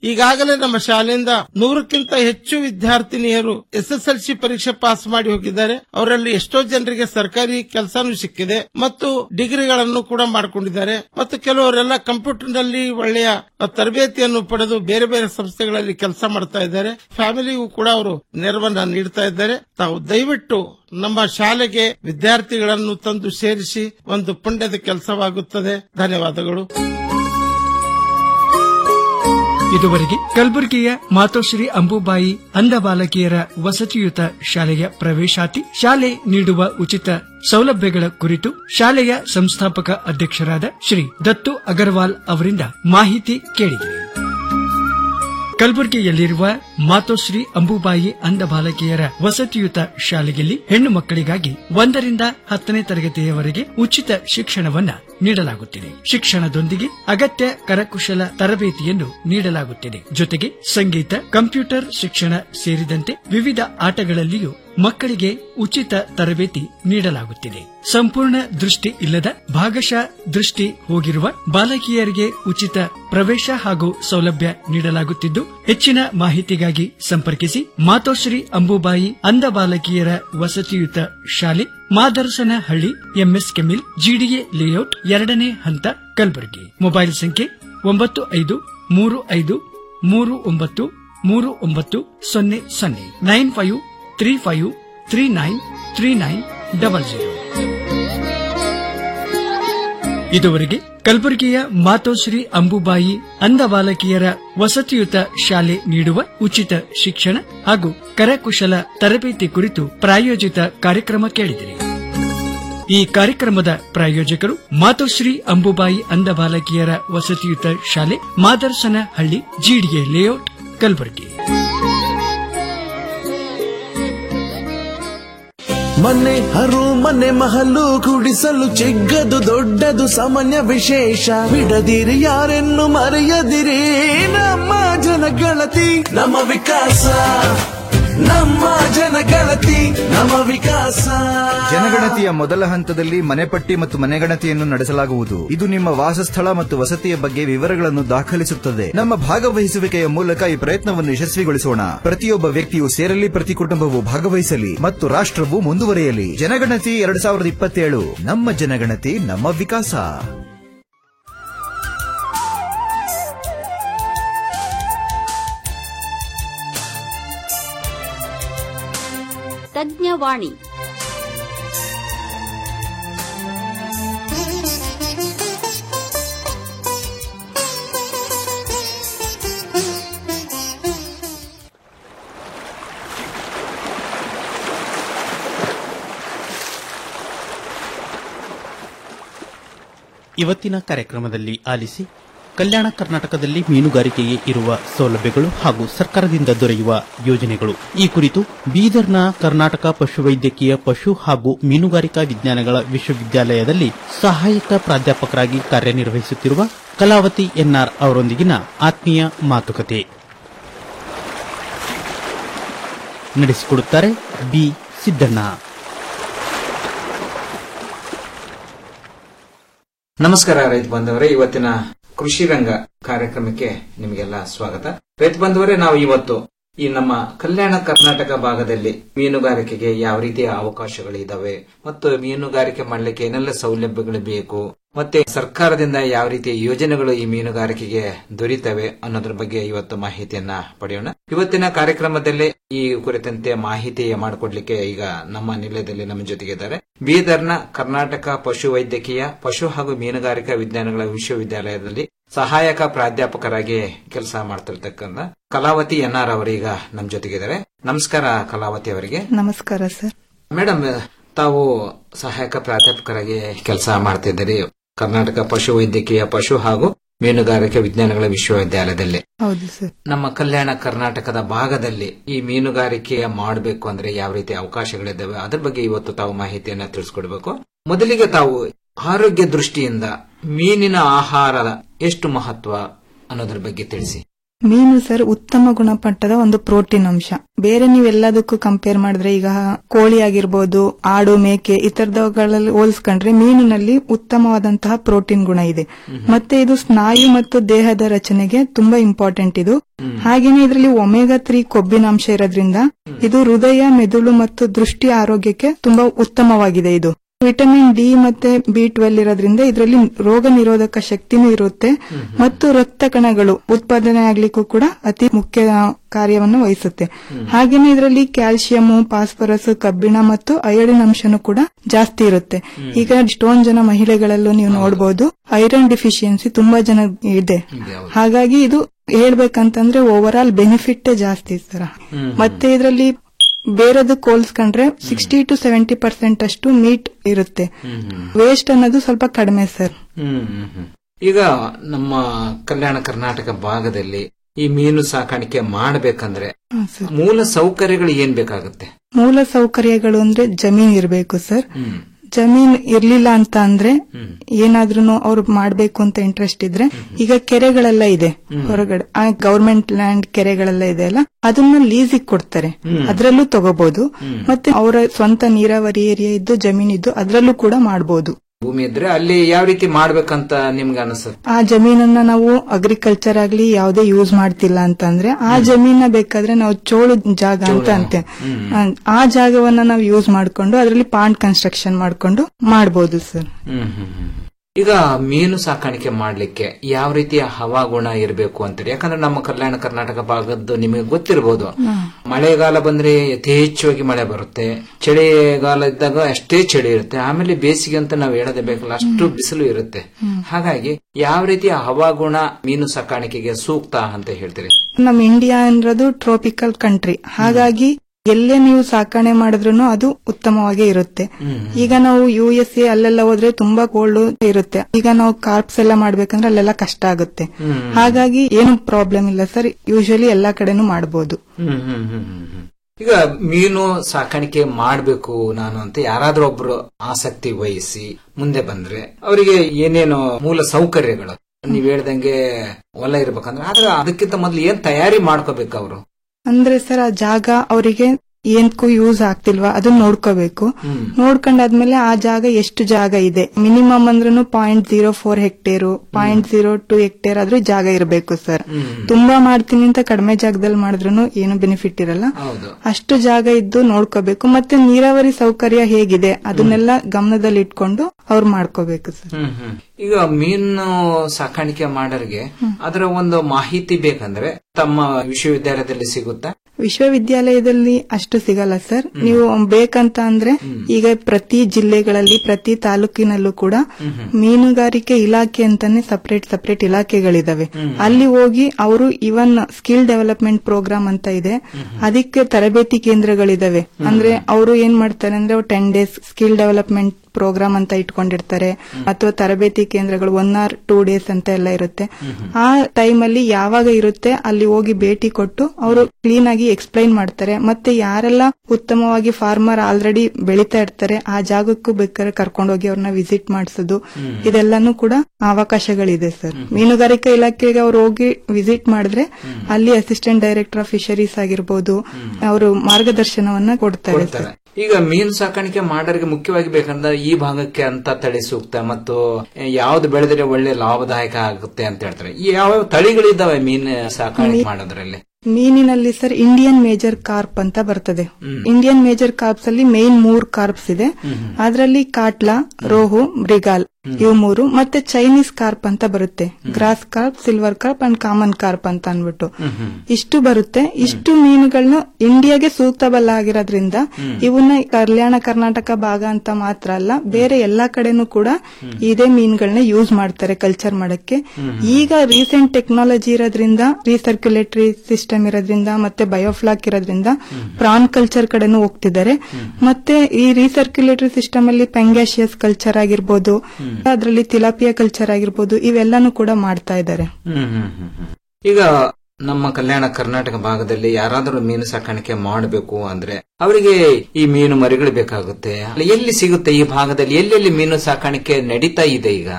ಈಗಾಗಲೇ ನಮ್ಮ ಶಾಲೆಯಿಂದ ನೂರಕ್ಕಿಂತ ಹೆಚ್ಚು ವಿದ್ಯಾರ್ಥಿನಿಯರು ಎಸ್ಎಸ್ಎಲ್ಸಿ ಪರೀಕ್ಷೆ ಪಾಸ್ ಮಾಡಿ ಹೋಗಿದ್ದಾರೆ ಅವರಲ್ಲಿ ಎಷ್ಟೋ ಜನರಿಗೆ ಸರ್ಕಾರಿ ಕೆಲಸನೂ ಸಿಕ್ಕಿದೆ ಮತ್ತು ಡಿಗ್ರಿಗಳನ್ನು ಕೂಡ ಮಾಡಿಕೊಂಡಿದ್ದಾರೆ ಮತ್ತು ಕೆಲವರೆಲ್ಲ ಕಂಪ್ಯೂಟರ್ ನಲ್ಲಿ ಒಳ್ಳೆಯ ತರಬೇತಿಯನ್ನು ಪಡೆದು ಬೇರೆ ಬೇರೆ ಸಂಸ್ಥೆಗಳಲ್ಲಿ ಕೆಲಸ ಮಾಡ್ತಾ ಇದ್ದಾರೆ ಫ್ಯಾಮಿಲಿಗೂ ಕೂಡ ಅವರು ನೆರವನ್ನ ನೀಡ್ತಾ ಇದ್ದಾರೆ ತಾವು ದಯವಿಟ್ಟು ನಮ್ಮ ಶಾಲೆಗೆ ವಿದ್ಯಾರ್ಥಿಗಳನ್ನು ತಂದು ಸೇರಿಸಿ ಒಂದು ಪುಣ್ಯದ ಕೆಲಸವಾಗುತ್ತದೆ ಧನ್ಯವಾದಗಳು
ಇದುವರೆಗೆ ಕಲಬುರಗಿಯ ಮಾತೋಶ್ರೀ ಅಂಬುಬಾಯಿ ಅಂಧ ಬಾಲಕಿಯರ ವಸತಿಯುತ ಶಾಲೆಯ ಪ್ರವೇಶಾತಿ ಶಾಲೆ ನೀಡುವ ಉಚಿತ ಸೌಲಭ್ಯಗಳ ಕುರಿತು ಶಾಲೆಯ ಸಂಸ್ಥಾಪಕ ಅಧ್ಯಕ್ಷರಾದ ಶ್ರೀ ದತ್ತು ಅಗರ್ವಾಲ್ ಅವರಿಂದ ಮಾಹಿತಿ ಕೇಳಿದರು ಕಲಬುರಗಿಯಲ್ಲಿರುವ ಮಾತೋಶ್ರೀ ಅಂಬುಬಾಯಿ ಅಂಧ ಬಾಲಕಿಯರ ವಸತಿಯುತ ಶಾಲೆಯಲ್ಲಿ ಹೆಣ್ಣು ಮಕ್ಕಳಿಗಾಗಿ ಒಂದರಿಂದ ಹತ್ತನೇ ತರಗತಿಯವರೆಗೆ ಉಚಿತ ಶಿಕ್ಷಣವನ್ನ ನೀಡಲಾಗುತ್ತಿದೆ ಶಿಕ್ಷಣದೊಂದಿಗೆ ಅಗತ್ಯ ಕರಕುಶಲ ತರಬೇತಿಯನ್ನು ನೀಡಲಾಗುತ್ತಿದೆ ಜೊತೆಗೆ ಸಂಗೀತ ಕಂಪ್ಯೂಟರ್ ಶಿಕ್ಷಣ ಸೇರಿದಂತೆ ವಿವಿಧ ಆಟಗಳಲ್ಲಿಯೂ ಮಕ್ಕಳಿಗೆ ಉಚಿತ ತರಬೇತಿ ನೀಡಲಾಗುತ್ತಿದೆ ಸಂಪೂರ್ಣ ದೃಷ್ಟಿ ಇಲ್ಲದ ಭಾಗಶಃ ದೃಷ್ಟಿ ಹೋಗಿರುವ ಬಾಲಕಿಯರಿಗೆ ಉಚಿತ ಪ್ರವೇಶ ಹಾಗೂ ಸೌಲಭ್ಯ ನೀಡಲಾಗುತ್ತಿದ್ದು ಹೆಚ್ಚಿನ ಮಾಹಿತಿಗಾಗಿ ಸಂಪರ್ಕಿಸಿ ಮಾತೋಶ್ರೀ ಅಂಬುಬಾಯಿ ಅಂಧ ಬಾಲಕಿಯರ ವಸತಿಯುತ ಶಾಲೆ ಮಾದರ್ಸನಹಳ್ಳಿ ಎಂಎಸ್ ಕೆಮಿಲ್ ಜಿಡಿಎ ಲೇಔಟ್ ಎರಡನೇ ಹಂತ ಕಲಬುರಗಿ ಮೊಬೈಲ್ ಸಂಖ್ಯೆ ಒಂಬತ್ತು ಐದು ಮೂರು ಐದು ಮೂರು ಒಂಬತ್ತು ಮೂರು ಒಂಬತ್ತು ಸೊನ್ನೆ ಸೊನ್ನೆ nine five three five three nine three nine double zero ಇದುವರೆಗೆ ಕಲಬುರಗಿಯ ಮಾತೋಶ್ರೀ ಅಂಬುಬಾಯಿ ಅಂಧ ಬಾಲಕಿಯರ ವಸತಿಯುತ ಶಾಲೆ ನೀಡುವ ಉಚಿತ ಶಿಕ್ಷಣ ಹಾಗೂ ಕರಕುಶಲ ತರಬೇತಿ ಕುರಿತು ಪ್ರಾಯೋಜಿತ ಕಾರ್ಯಕ್ರಮ ಕೇಳಿದಿರಿ ಈ ಕಾರ್ಯಕ್ರಮದ ಪ್ರಾಯೋಜಕರು ಮಾತೋಶ್ರೀ ಅಂಬುಬಾಯಿ ಅಂಧ ಬಾಲಕಿಯರ ವಸತಿಯುತ ಶಾಲೆ ಮಾದರ್ಸನ ಹಳ್ಳಿ ಜಿಡಿಎ ಲೇಔಟ್ ಕಲಬುರಗಿ
ಮನೆ ಹರು ಮನೆ ಮಹಲು ಕುಡಿಸಲು ಚಿಕ್ಕದು ದೊಡ್ಡದು ಸಾಮಾನ್ಯ ವಿಶೇಷ ಬಿಡದಿರಿ ಯಾರೆನ್ನು ಮರೆಯದಿರಿ ನಮ್ಮ ಜನಗಣತಿ ನಮ್ಮ ವಿಕಾಸ ನಮ್ಮ ಜನಗಣತಿ ನಮ್ಮ ವಿಕಾಸ
ಜನಗಣತಿಯ ಮೊದಲ ಹಂತದಲ್ಲಿ ಮನೆಪಟ್ಟಿ ಮತ್ತು ಮನೆಗಣತಿಯನ್ನು ನಡೆಸಲಾಗುವುದು ಇದು ನಿಮ್ಮ ವಾಸಸ್ಥಳ ಮತ್ತು ವಸತಿಯ ಬಗ್ಗೆ ವಿವರಗಳನ್ನು ದಾಖಲಿಸುತ್ತದೆ ನಮ್ಮ ಭಾಗವಹಿಸುವಿಕೆಯ ಮೂಲಕ ಈ ಪ್ರಯತ್ನವನ್ನು ಯಶಸ್ವಿಗೊಳಿಸೋಣ ಪ್ರತಿಯೊಬ್ಬ ವ್ಯಕ್ತಿಯು ಸೇರಲಿ ಪ್ರತಿ ಕುಟುಂಬವು ಭಾಗವಹಿಸಲಿ ಮತ್ತು ರಾಷ್ಟ್ರವು ಮುಂದುವರಿಯಲಿ ಜನಗಣತಿ ಎರಡ್ ಸಾವಿರದ ಇಪ್ಪತ್ತೇಳು ನಮ್ಮ ಜನಗಣತಿ ನಮ್ಮ ವಿಕಾಸ
ತಜ್ಞವಾಣಿ
ಇವತ್ತಿನ ಕಾರ್ಯಕ್ರಮದಲ್ಲಿ ಆಲಿಸಿ ಕಲ್ಯಾಣ ಕರ್ನಾಟಕದಲ್ಲಿ ಮೀನುಗಾರಿಕೆಗೆ ಇರುವ ಸೌಲಭ್ಯಗಳು ಹಾಗೂ ಸರ್ಕಾರದಿಂದ ದೊರೆಯುವ ಯೋಜನೆಗಳು ಈ ಕುರಿತು ಬೀದರ್ನ ಕರ್ನಾಟಕ ಪಶುವೈದ್ಯಕೀಯ ಪಶು ಹಾಗೂ ಮೀನುಗಾರಿಕಾ ವಿಜ್ಞಾನಗಳ ವಿಶ್ವವಿದ್ಯಾಲಯದಲ್ಲಿ ಸಹಾಯಕ ಪ್ರಾಧ್ಯಾಪಕರಾಗಿ ಕಾರ್ಯನಿರ್ವಹಿಸುತ್ತಿರುವ ಕಲಾವತಿ ಎನ್ಆರ್ ಅವರೊಂದಿಗಿನ ಆತ್ಮೀಯ ಮಾತುಕತೆ ನಡೆಸಿಕೊಡುತ್ತಾರೆ ಬಿ ಸಿದ್ದಣ್ಣ
ನಮಸ್ಕಾರ ರೈತ ಬಾಂಧವರೇ ಇವತ್ತಿನ ಕೃಷಿ ರಂಗ ಕಾರ್ಯಕ್ರಮಕ್ಕೆ ನಿಮಗೆಲ್ಲ ಸ್ವಾಗತ ರೈತ ಬಾಂಧವರೇ ನಾವು ಇವತ್ತು ಈ ನಮ್ಮ ಕಲ್ಯಾಣ ಕರ್ನಾಟಕ ಭಾಗದಲ್ಲಿ ಮೀನುಗಾರಿಕೆಗೆ ಯಾವ ರೀತಿಯ ಅವಕಾಶಗಳಿದಾವೆ ಮತ್ತು ಮೀನುಗಾರಿಕೆ ಮಾಡಲಿಕ್ಕೆ ಏನೆಲ್ಲ ಸೌಲಭ್ಯಗಳು ಬೇಕು ಮತ್ತೆ ಸರ್ಕಾರದಿಂದ ಯಾವ ರೀತಿಯ ಯೋಜನೆಗಳು ಈ ಮೀನುಗಾರಿಕೆಗೆ ದೊರೀತವೆ ಅನ್ನೋದ್ರ ಬಗ್ಗೆ ಇವತ್ತು ಮಾಹಿತಿಯನ್ನ ಪಡೆಯೋಣ ಇವತ್ತಿನ ಕಾರ್ಯಕ್ರಮದಲ್ಲಿ ಈ ಕುರಿತಂತೆ ಮಾಹಿತಿ ಮಾಡಿಕೊಡ್ಲಿಕ್ಕೆ ಈಗ ನಮ್ಮ ನಿಲಯದಲ್ಲಿ ನಮ್ಮ ಜೊತೆಗಿದ್ದಾರೆ ಬೀದರ್ನ ಕರ್ನಾಟಕ ಪಶು ವೈದ್ಯಕೀಯ ಪಶು ಹಾಗೂ ಮೀನುಗಾರಿಕಾ ವಿಜ್ಞಾನಗಳ ವಿಶ್ವವಿದ್ಯಾಲಯದಲ್ಲಿ ಸಹಾಯಕ ಪ್ರಾಧ್ಯಾಪಕರಾಗಿ ಕೆಲಸ ಮಾಡ್ತಿರ್ತಕ್ಕಂಥ ಕಲಾವತಿ ಎನ್ಆರ್ ಅವರೀಗ ನಮ್ಮ ಜೊತೆಗಿದ್ದಾರೆ ನಮಸ್ಕಾರ ಕಲಾವತಿ ಅವರಿಗೆ
ನಮಸ್ಕಾರ ಸರ್
ಮೇಡಮ್ ತಾವು ಸಹಾಯಕ ಪ್ರಾಧ್ಯಾಪಕರಾಗಿ ಕೆಲಸ ಮಾಡ್ತಿದ್ದೀರಿ ಕರ್ನಾಟಕ ಪಶು ವೈದ್ಯಕೀಯ ಪಶು ಹಾಗೂ ಮೀನುಗಾರಿಕೆ ವಿಜ್ಞಾನಗಳ ವಿಶ್ವವಿದ್ಯಾಲಯದಲ್ಲಿ
ಹೌದು ಸರ್
ನಮ್ಮ ಕಲ್ಯಾಣ ಕರ್ನಾಟಕದ ಭಾಗದಲ್ಲಿ ಈ ಮೀನುಗಾರಿಕೆ ಮಾಡಬೇಕು ಅಂದ್ರೆ ಯಾವ ರೀತಿ ಅವಕಾಶಗಳಿದ್ದಾವೆ ಅದ್ರ ಬಗ್ಗೆ ಇವತ್ತು ತಾವು ಮಾಹಿತಿಯನ್ನ ತಿಳಿಸ್ಕೊಡ್ಬೇಕು ಮೊದಲಿಗೆ ತಾವು ಆರೋಗ್ಯ ದೃಷ್ಟಿಯಿಂದ ಮೀನಿನ ಆಹಾರದ ಎಷ್ಟು ಮಹತ್ವ ಅನ್ನೋದ್ರ ಬಗ್ಗೆ ತಿಳಿಸಿ
ಮೀನು ಸರ್ ಉತ್ತಮ ಗುಣಮಟ್ಟದ ಒಂದು ಪ್ರೋಟೀನ್ ಅಂಶ ಬೇರೆ ನೀವೆಲ್ಲದಕ್ಕೂ ಕಂಪೇರ್ ಮಾಡಿದ್ರೆ ಈಗ ಕೋಳಿ ಆಗಿರ್ಬೋದು ಆಡು ಮೇಕೆ ಈ ತರದಗಳಲ್ಲಿ ಹೋಲಿಸ್ಕೊಂಡ್ರೆ ಮೀನಿನಲ್ಲಿ ಉತ್ತಮವಾದಂತಹ ಪ್ರೋಟೀನ್ ಗುಣ ಇದೆ ಮತ್ತೆ ಇದು ಸ್ನಾಯು ಮತ್ತು ದೇಹದ ರಚನೆಗೆ ತುಂಬಾ ಇಂಪಾರ್ಟೆಂಟ್ ಇದು ಹಾಗೇನೆ ಇದರಲ್ಲಿ ಒಮೆಗಾ ತ್ರೀ ಕೊಬ್ಬಿನಾಂಶ ಇರೋದ್ರಿಂದ ಇದು ಹೃದಯ ಮೆದುಳು ಮತ್ತು ದೃಷ್ಟಿ ಆರೋಗ್ಯಕ್ಕೆ ತುಂಬಾ ಉತ್ತಮವಾಗಿದೆ ಇದು ವಿಟಮಿನ್ ಡಿ ಮತ್ತೆ ಬಿ ಟ್ವೆಲ್ ಇರೋದ್ರಿಂದ ಇದರಲ್ಲಿ ರೋಗ ನಿರೋಧಕ ಶಕ್ತಿನೂ ಇರುತ್ತೆ ಮತ್ತು ರಕ್ತ ಕಣಗಳು ಉತ್ಪಾದನೆ ಆಗ್ಲಿಕ್ಕೂ ಕೂಡ ಅತಿ ಮುಖ್ಯ ಕಾರ್ಯವನ್ನು ವಹಿಸುತ್ತೆ ಹಾಗೇನೆ ಇದರಲ್ಲಿ ಕ್ಯಾಲ್ಸಿಯಂ ಫಾಸ್ಫರಸ್ ಕಬ್ಬಿಣ ಮತ್ತು ಅಯೋಡಿನ್ ಅಂಶನೂ ಕೂಡ ಜಾಸ್ತಿ ಇರುತ್ತೆ ಈಗ ಎಷ್ಟೊಂದ್ ಜನ ಮಹಿಳೆಗಳಲ್ಲೂ ನೀವು ನೋಡಬಹುದು ಐರನ್ ಡಿಫಿಷಿಯನ್ಸಿ ತುಂಬಾ ಜನ ಇದೆ ಹಾಗಾಗಿ ಇದು ಹೇಳ್ಬೇಕಂತಂದ್ರೆ ಓವರ್ ಆಲ್ ಬೆನಿಫಿಟ್ ಜಾಸ್ತಿ ಸರ್ ಮತ್ತೆ ಇದರಲ್ಲಿ ಬೇರೆದಕ್ಕೆ ಹೋಲಿಸ್ಕೊಂಡ್ರೆ ಸಿಕ್ಸ್ಟಿ ಟು ಸೆವೆಂಟಿ ಪರ್ಸೆಂಟ್ ಅಷ್ಟು ಮೀಟ್ ಇರುತ್ತೆ ವೇಸ್ಟ್ ಅನ್ನೋದು ಸ್ವಲ್ಪ ಕಡಿಮೆ ಸರ್
ಹ್ಮ್ ಹ್ಮ್, ಹ್ಮ್. ಈಗ ನಮ್ಮ ಕಲ್ಯಾಣ ಕರ್ನಾಟಕ ಭಾಗದಲ್ಲಿ ಈ ಮೀನು ಸಾಕಾಣಿಕೆ ಮಾಡಬೇಕಂದ್ರೆ ಮೂಲ ಸೌಕರ್ಯಗಳು ಏನ್ ಬೇಕಾಗುತ್ತೆ
ಮೂಲ ಸೌಕರ್ಯಗಳು ಅಂದ್ರೆ ಜಮೀನ್ ಇರಬೇಕು ಸರ್ ಜಮೀನ್ ಇರ್ಲಿಲ್ಲ ಅಂತ ಅಂದ್ರೆ ಏನಾದ್ರೂ ಅವ್ರು ಮಾಡ್ಬೇಕು ಅಂತ ಇಂಟ್ರೆಸ್ಟ್ ಇದ್ರೆ ಈಗ ಕೆರೆಗಳೆಲ್ಲ ಇದೆ ಹೊರಗಡೆ ಆ ಗವರ್ಮೆಂಟ್ ಲ್ಯಾಂಡ್ ಕೆರೆಗಳೆಲ್ಲ ಇದೆ ಅಲ್ಲ ಅದನ್ನ ಲೀಸಿಗೆ ಕೊಡ್ತಾರೆ ಅದ್ರಲ್ಲೂ ತಗೋಬಹುದು ಮತ್ತೆ ಅವರ ಸ್ವಂತ ನೀರಾವರಿ ಏರಿಯಾ ಇದ್ದು ಜಮೀನ್ ಇದ್ದು ಅದ್ರಲ್ಲೂ ಕೂಡ ಮಾಡಬಹುದು
ಭೂಮಿ ಇದ್ರೆ ಅಲ್ಲಿ ಯಾವ ರೀತಿ ಮಾಡ್ಬೇಕಂತ ನಿಮ್ಗೆ ಅನಿಸುತ್ತೆ
ಆ ಜಮೀನನ್ನ ನಾವು ಅಗ್ರಿಕಲ್ಚರ್ ಆಗ್ಲಿ ಯಾವುದೇ ಯೂಸ್ ಮಾಡ್ತಿಲ್ಲ ಅಂತಂದ್ರೆ ಆ ಜಮೀನ ಬೇಕಾದ್ರೆ ನಾವು ಚೋಳು ಜಾಗ ಅಂತ ಅಂತೆ ಆ ಜಾಗವನ್ನ ನಾವು ಯೂಸ್ ಮಾಡ್ಕೊಂಡು ಅದರಲ್ಲಿ ಪಾಂಡ್ ಕನ್ಸ್ಟ್ರಕ್ಷನ್ ಮಾಡ್ಕೊಂಡು ಮಾಡ್ಬೋದು ಸರ್
ಹ್ಮ್ ಹ್ಮ್ ಹ್ಮ್. ಈಗ ಮೀನು ಸಾಕಾಣಿಕೆ ಮಾಡ್ಲಿಕ್ಕೆ ಯಾವ ರೀತಿಯ ಹವಾಗುಣ ಇರಬೇಕು ಅಂತೇಳಿ ಯಾಕಂದ್ರೆ ನಮ್ಮ ಕಲ್ಯಾಣ ಕರ್ನಾಟಕ ಭಾಗದ್ದು ನಿಮಗೆ ಗೊತ್ತಿರಬಹುದು ಮಳೆಗಾಲ ಬಂದ್ರೆ ಯಥೇಚ್ಛವಾಗಿ ಮಳೆ ಬರುತ್ತೆ ಚಳಿಗಾಲ ಇದ್ದಾಗ ಅಷ್ಟೇ ಚಳಿ ಇರುತ್ತೆ ಆಮೇಲೆ ಬೇಸಿಗೆ ಅಂತ ನಾವು ಹೇಳೋದೇ ಬೇಕಲ್ಲ ಅಷ್ಟು ಬಿಸಿಲು ಇರುತ್ತೆ ಹಾಗಾಗಿ ಯಾವ ರೀತಿಯ ಹವಾಗುಣ ಮೀನು ಸಾಕಾಣಿಕೆಗೆ ಸೂಕ್ತ ಅಂತ ಹೇಳ್ತೀರಿ
ನಮ್ ಇಂಡಿಯಾ ಅನ್ನೋದು ಟ್ರೋಪಿಕಲ್ ಕಂಟ್ರಿ ಹಾಗಾಗಿ ಎಲ್ಲೇ ನೀವು ಸಾಕಣೆ ಮಾಡಿದ್ರು ಅದು ಉತ್ತಮವಾಗೇ ಇರುತ್ತೆ ಈಗ ನಾವು ಯು ಎಸ್ ಎ ಅಲ್ಲೆಲ್ಲ ಹೋದ್ರೆ ತುಂಬಾ ಕೋಲ್ಡ್ ಇರುತ್ತೆ ಈಗ ನಾವು ಕಾರ್ಪ್ಸ್ ಎಲ್ಲ ಮಾಡ್ಬೇಕಂದ್ರೆ ಅಲ್ಲೆಲ್ಲ ಕಷ್ಟ ಆಗುತ್ತೆ ಹಾಗಾಗಿ ಏನು ಪ್ರಾಬ್ಲಮ್ ಇಲ್ಲ ಸರ್ ಯೂಶಲಿ ಎಲ್ಲಾ ಕಡೆನೂ ಮಾಡಬಹುದು
ಹ್ಮ್ ಹ್ಮ್ ಹ್ಮ್ ಹ್ಮ್ ಹ್ಮ್. ಈಗ ಮೀನು ಸಾಕಾಣಿಕೆ ಮಾಡ್ಬೇಕು ನಾನು ಅಂತ ಯಾರಾದ್ರೂ ಒಬ್ರು ಆಸಕ್ತಿ ವಹಿಸಿ ಮುಂದೆ ಬಂದ್ರೆ ಅವರಿಗೆ ಏನೇನು ಮೂಲ ಸೌಕರ್ಯಗಳು ನೀವ್ ಹೇಳ್ದಂಗೆ ಹೊಲ ಇರ್ಬೇಕಂದ್ರೆ ಆದ್ರೆ ಅದಕ್ಕಿಂತ ಮೊದಲು ಏನ್ ತಯಾರಿ ಮಾಡ್ಕೋಬೇಕು ಅವರು
ಅಂದ್ರೆ ಸರ್ ಆ ಜಾಗ ಅವರಿಗೆ ಏನ್ಕೂ ಯೂಸ್ ಆಗ್ತಿಲ್ವಾ ಅದನ್ನ ನೋಡ್ಕೋಬೇಕು ನೋಡ್ಕೊಂಡಾದ್ಮೇಲೆ ಆ ಜಾಗ ಎಷ್ಟು ಜಾಗ ಇದೆ ಮಿನಿಮಮ್ ಅಂದ್ರೂ point zero four hectare point zero two hectare ಆದ್ರೂ ಜಾಗ ಇರಬೇಕು ಸರ್ ತುಂಬಾ ಮಾಡ್ತೀನಿ ಅಂತ ಕಡಿಮೆ ಜಾಗದಲ್ಲಿ ಮಾಡಿದ್ರು ಏನು ಬೆನಿಫಿಟ್ ಇರಲ್ಲ
ಹೌದು
ಅಷ್ಟು ಜಾಗ ಇದ್ದು ನೋಡ್ಕೋಬೇಕು ಮತ್ತೆ ನೀರಾವರಿ ಸೌಕರ್ಯ ಹೇಗಿದೆ ಅದನ್ನೆಲ್ಲ ಗಮನದಲ್ಲಿ ಇಟ್ಕೊಂಡು ಅವ್ರು ಮಾಡ್ಕೋಬೇಕು ಸರ್
ಹ್ಮ್ ಹ್ಮ್. ಈಗ ಮೀನು ಸಾಕಾಣಿಕೆ ಮಾಡೋರಿಗೆ ಅದರ ಒಂದು ಮಾಹಿತಿ ಬೇಕಂದ್ರೆ ತಮ್ಮ ವಿಶ್ವವಿದ್ಯಾಲಯದಲ್ಲಿ ಸಿಗುತ್ತಾ
ವಿಶ್ವವಿದ್ಯಾಲಯದಲ್ಲಿ ಅಷ್ಟು ಸಿಗಲ್ಲ ಸರ್ ನೀವು ಬೇಕಂತ ಅಂದ್ರೆ ಈಗ ಪ್ರತಿ ಜಿಲ್ಲೆಗಳಲ್ಲಿ ಪ್ರತಿ ತಾಲೂಕಿನಲ್ಲೂ ಕೂಡ ಮೀನುಗಾರಿಕೆ ಇಲಾಖೆ ಅಂತಾನೆ ಸಪರೇಟ್ ಸಪರೇಟ್ ಇಲಾಖೆಗಳಿದಾವೆ ಅಲ್ಲಿ ಹೋಗಿ ಅವರು ಇವನ್ ಸ್ಕಿಲ್ ಡೆವಲಪ್ಮೆಂಟ್ ಪ್ರೋಗ್ರಾಮ್ ಅಂತ ಇದೆ ಅದಕ್ಕೆ ತರಬೇತಿ ಕೇಂದ್ರಗಳಿದಾವೆ ಅಂದ್ರೆ ಅವರು ಏನ್ ಮಾಡ್ತಾರೆ ಅಂದ್ರೆ ten days skill development programme ಅಂತ ಇಟ್ಕೊಂಡಿರ್ತಾರೆ ಅಥವಾ ತರಬೇತಿ ಕೇಂದ್ರಗಳು ಒನ್ ಆರ್ ಟೂ ಡೇಸ್ ಅಂತ ಎಲ್ಲ ಇರುತ್ತೆ ಆ ಟೈಮ್ ಅಲ್ಲಿ ಯಾವಾಗ ಇರುತ್ತೆ ಅಲ್ಲಿ ಹೋಗಿ ಭೇಟಿ ಕೊಟ್ಟು ಅವರು ಕ್ಲೀನ್ ಆಗಿ ಎಕ್ಸ್ಪ್ಲೈನ್ ಮಾಡ್ತಾರೆ ಮತ್ತೆ ಯಾರೆಲ್ಲ ಉತ್ತಮವಾಗಿ ಫಾರ್ಮರ್ ಆಲ್ರೆಡಿ ಬೆಳಿತಾ ಇರ್ತಾರೆ ಆ ಜಾಗಕ್ಕೂ ಬೇಕಾದ್ರೆ ಕರ್ಕೊಂಡೋಗಿ ಅವ್ರನ್ನ ವಿಸಿಟ್ ಮಾಡಿಸೋದು ಇದೆಲ್ಲಾನು ಕೂಡ ಅವಕಾಶಗಳಿದೆ ಸರ್ ಮೀನುಗಾರಿಕಾ ಇಲಾಖೆಗೆ ಅವ್ರು ಹೋಗಿ ವಿಸಿಟ್ ಮಾಡಿದ್ರೆ ಅಲ್ಲಿ ಅಸಿಸ್ಟೆಂಟ್ ಡೈರೆಕ್ಟರ್ ಆಫ್ ಫಿಶರೀಸ್ ಆಗಿರ್ಬೋದು ಅವರು ಮಾರ್ಗದರ್ಶನವನ್ನ ಕೊಡ್ತಾರೆ ಸರ್
ಕೊಡ್ತಾರೆ ಈಗ ಮೀನು ಸಾಕಾಣಿಕೆ ಮಾಡೋರಿಗೆ ಮುಖ್ಯವಾಗಿ ಬೇಕಂದ್ರೆ ಈ ಭಾಗಕ್ಕೆ ಅಂತ ತಳಿ ಸೂಕ್ತ ಮತ್ತು ಯಾವ್ದು ಬೆಳೆದ್ರೆ ಒಳ್ಳೆ ಲಾಭದಾಯಕ ಆಗುತ್ತೆ ಅಂತ ಹೇಳ್ತಾರೆ ಈ ಯಾವ ತಳಿಗಳಿದ್ದಾವೆ ಮೀನು ಸಾಕಾಣಿಕೆ ಮಾಡೋದ್ರಲ್ಲಿ
ಮೀನಿನಲ್ಲಿ ಸರ್ ಇಂಡಿಯನ್ ಮೇಜರ್ ಕಾರ್ಪ್ ಅಂತ ಬರ್ತದೆ ಇಂಡಿಯನ್ ಮೇಜರ್ ಕಾರ್ಪ್ಸ್ ಅಲ್ಲಿ ಮೇನ್ ಮೂರ್ ಕಾರ್ಪ್ಸ್ ಇದೆ ಅದರಲ್ಲಿ ಕಾಟ್ಲಾ ರೋಹು ಮೃಗಾಲ್ ಇವು ಮೂರು ಮತ್ತೆ ಚೈನೀಸ್ ಕಾರ್ಪ್ ಅಂತ ಬರುತ್ತೆ grass carp silver carp and common carp ಅಂತ ಅನ್ಬಿಟ್ಟು ಇಷ್ಟು ಬರುತ್ತೆ ಇಷ್ಟು ಮೀನುಗಳನ್ನ ಇಂಡಿಯಾಗೆ ಸೂಕ್ತಬಲ್ ಆಗಿರೋದ್ರಿಂದ ಇವನ್ನ ಕಲ್ಯಾಣ ಕರ್ನಾಟಕ ಭಾಗ ಅಂತ ಮಾತ್ರ ಅಲ್ಲ ಬೇರೆ ಎಲ್ಲಾ ಕಡೆನೂ ಕೂಡ ಇದೇ ಮೀನುಗಳನ್ನ ಯೂಸ್ ಮಾಡ್ತಾರೆ ಕಲ್ಚರ್ ಮಾಡಕ್ಕೆ ಈಗ ರೀಸೆಂಟ್ ಟೆಕ್ನಾಲಜಿ ಇರೋದ್ರಿಂದ ರೀಸರ್ಕ್ಯುಲೇಟರಿ ಸಿಸ್ಟಮ್ ಇರೋದ್ರಿಂದ ಮತ್ತೆ ಬಯೋಫ್ಲಾಕ್ ಇರೋದ್ರಿಂದ ಪ್ರಾನ್ ಕಲ್ಚರ್ ಕಡೆನೂ ಹೋಗ್ತಿದ್ದಾರೆ ಮತ್ತೆ ಈ ರೀಸರ್ಕ್ಯುಲೇಟರಿ ಸಿಸ್ಟಮ್ ಅಲ್ಲಿ ಪೆಂಗ್ಯಾಶಿಯಸ್ ಕಲ್ಚರ್ ಆಗಿರ್ಬೋದು ಅದರಲ್ಲಿ ತಿಲಾಪಿಯಾ ಕಲ್ಚರ್ ಆಗಿರ್ಬೋದು ಇವೆಲ್ಲಾನು ಕೂಡ ಮಾಡ್ತಾ ಇದ್ದಾರೆ
ಹ್ಮ್ ಹ್ಮ್ ಹ್ಮ್ ಹ್ಮ್. ಈಗ ನಮ್ಮ ಕಲ್ಯಾಣ ಕರ್ನಾಟಕ ಭಾಗದಲ್ಲಿ ಯಾರಾದರೂ ಮೀನು ಸಾಕಾಣಿಕೆ ಮಾಡಬೇಕು ಅಂದ್ರೆ ಅವರಿಗೆ ಈ ಮೀನು ಮರಿಗಳು ಬೇಕಾಗುತ್ತೆ ಅಲ್ಲಿ ಎಲ್ಲಿ ಸಿಗುತ್ತೆ ಈ ಭಾಗದಲ್ಲಿ ಎಲ್ಲೆಲ್ಲಿ ಮೀನು ಸಾಕಾಣಿಕೆ ನಡೀತಾ ಇದೆ ಈಗ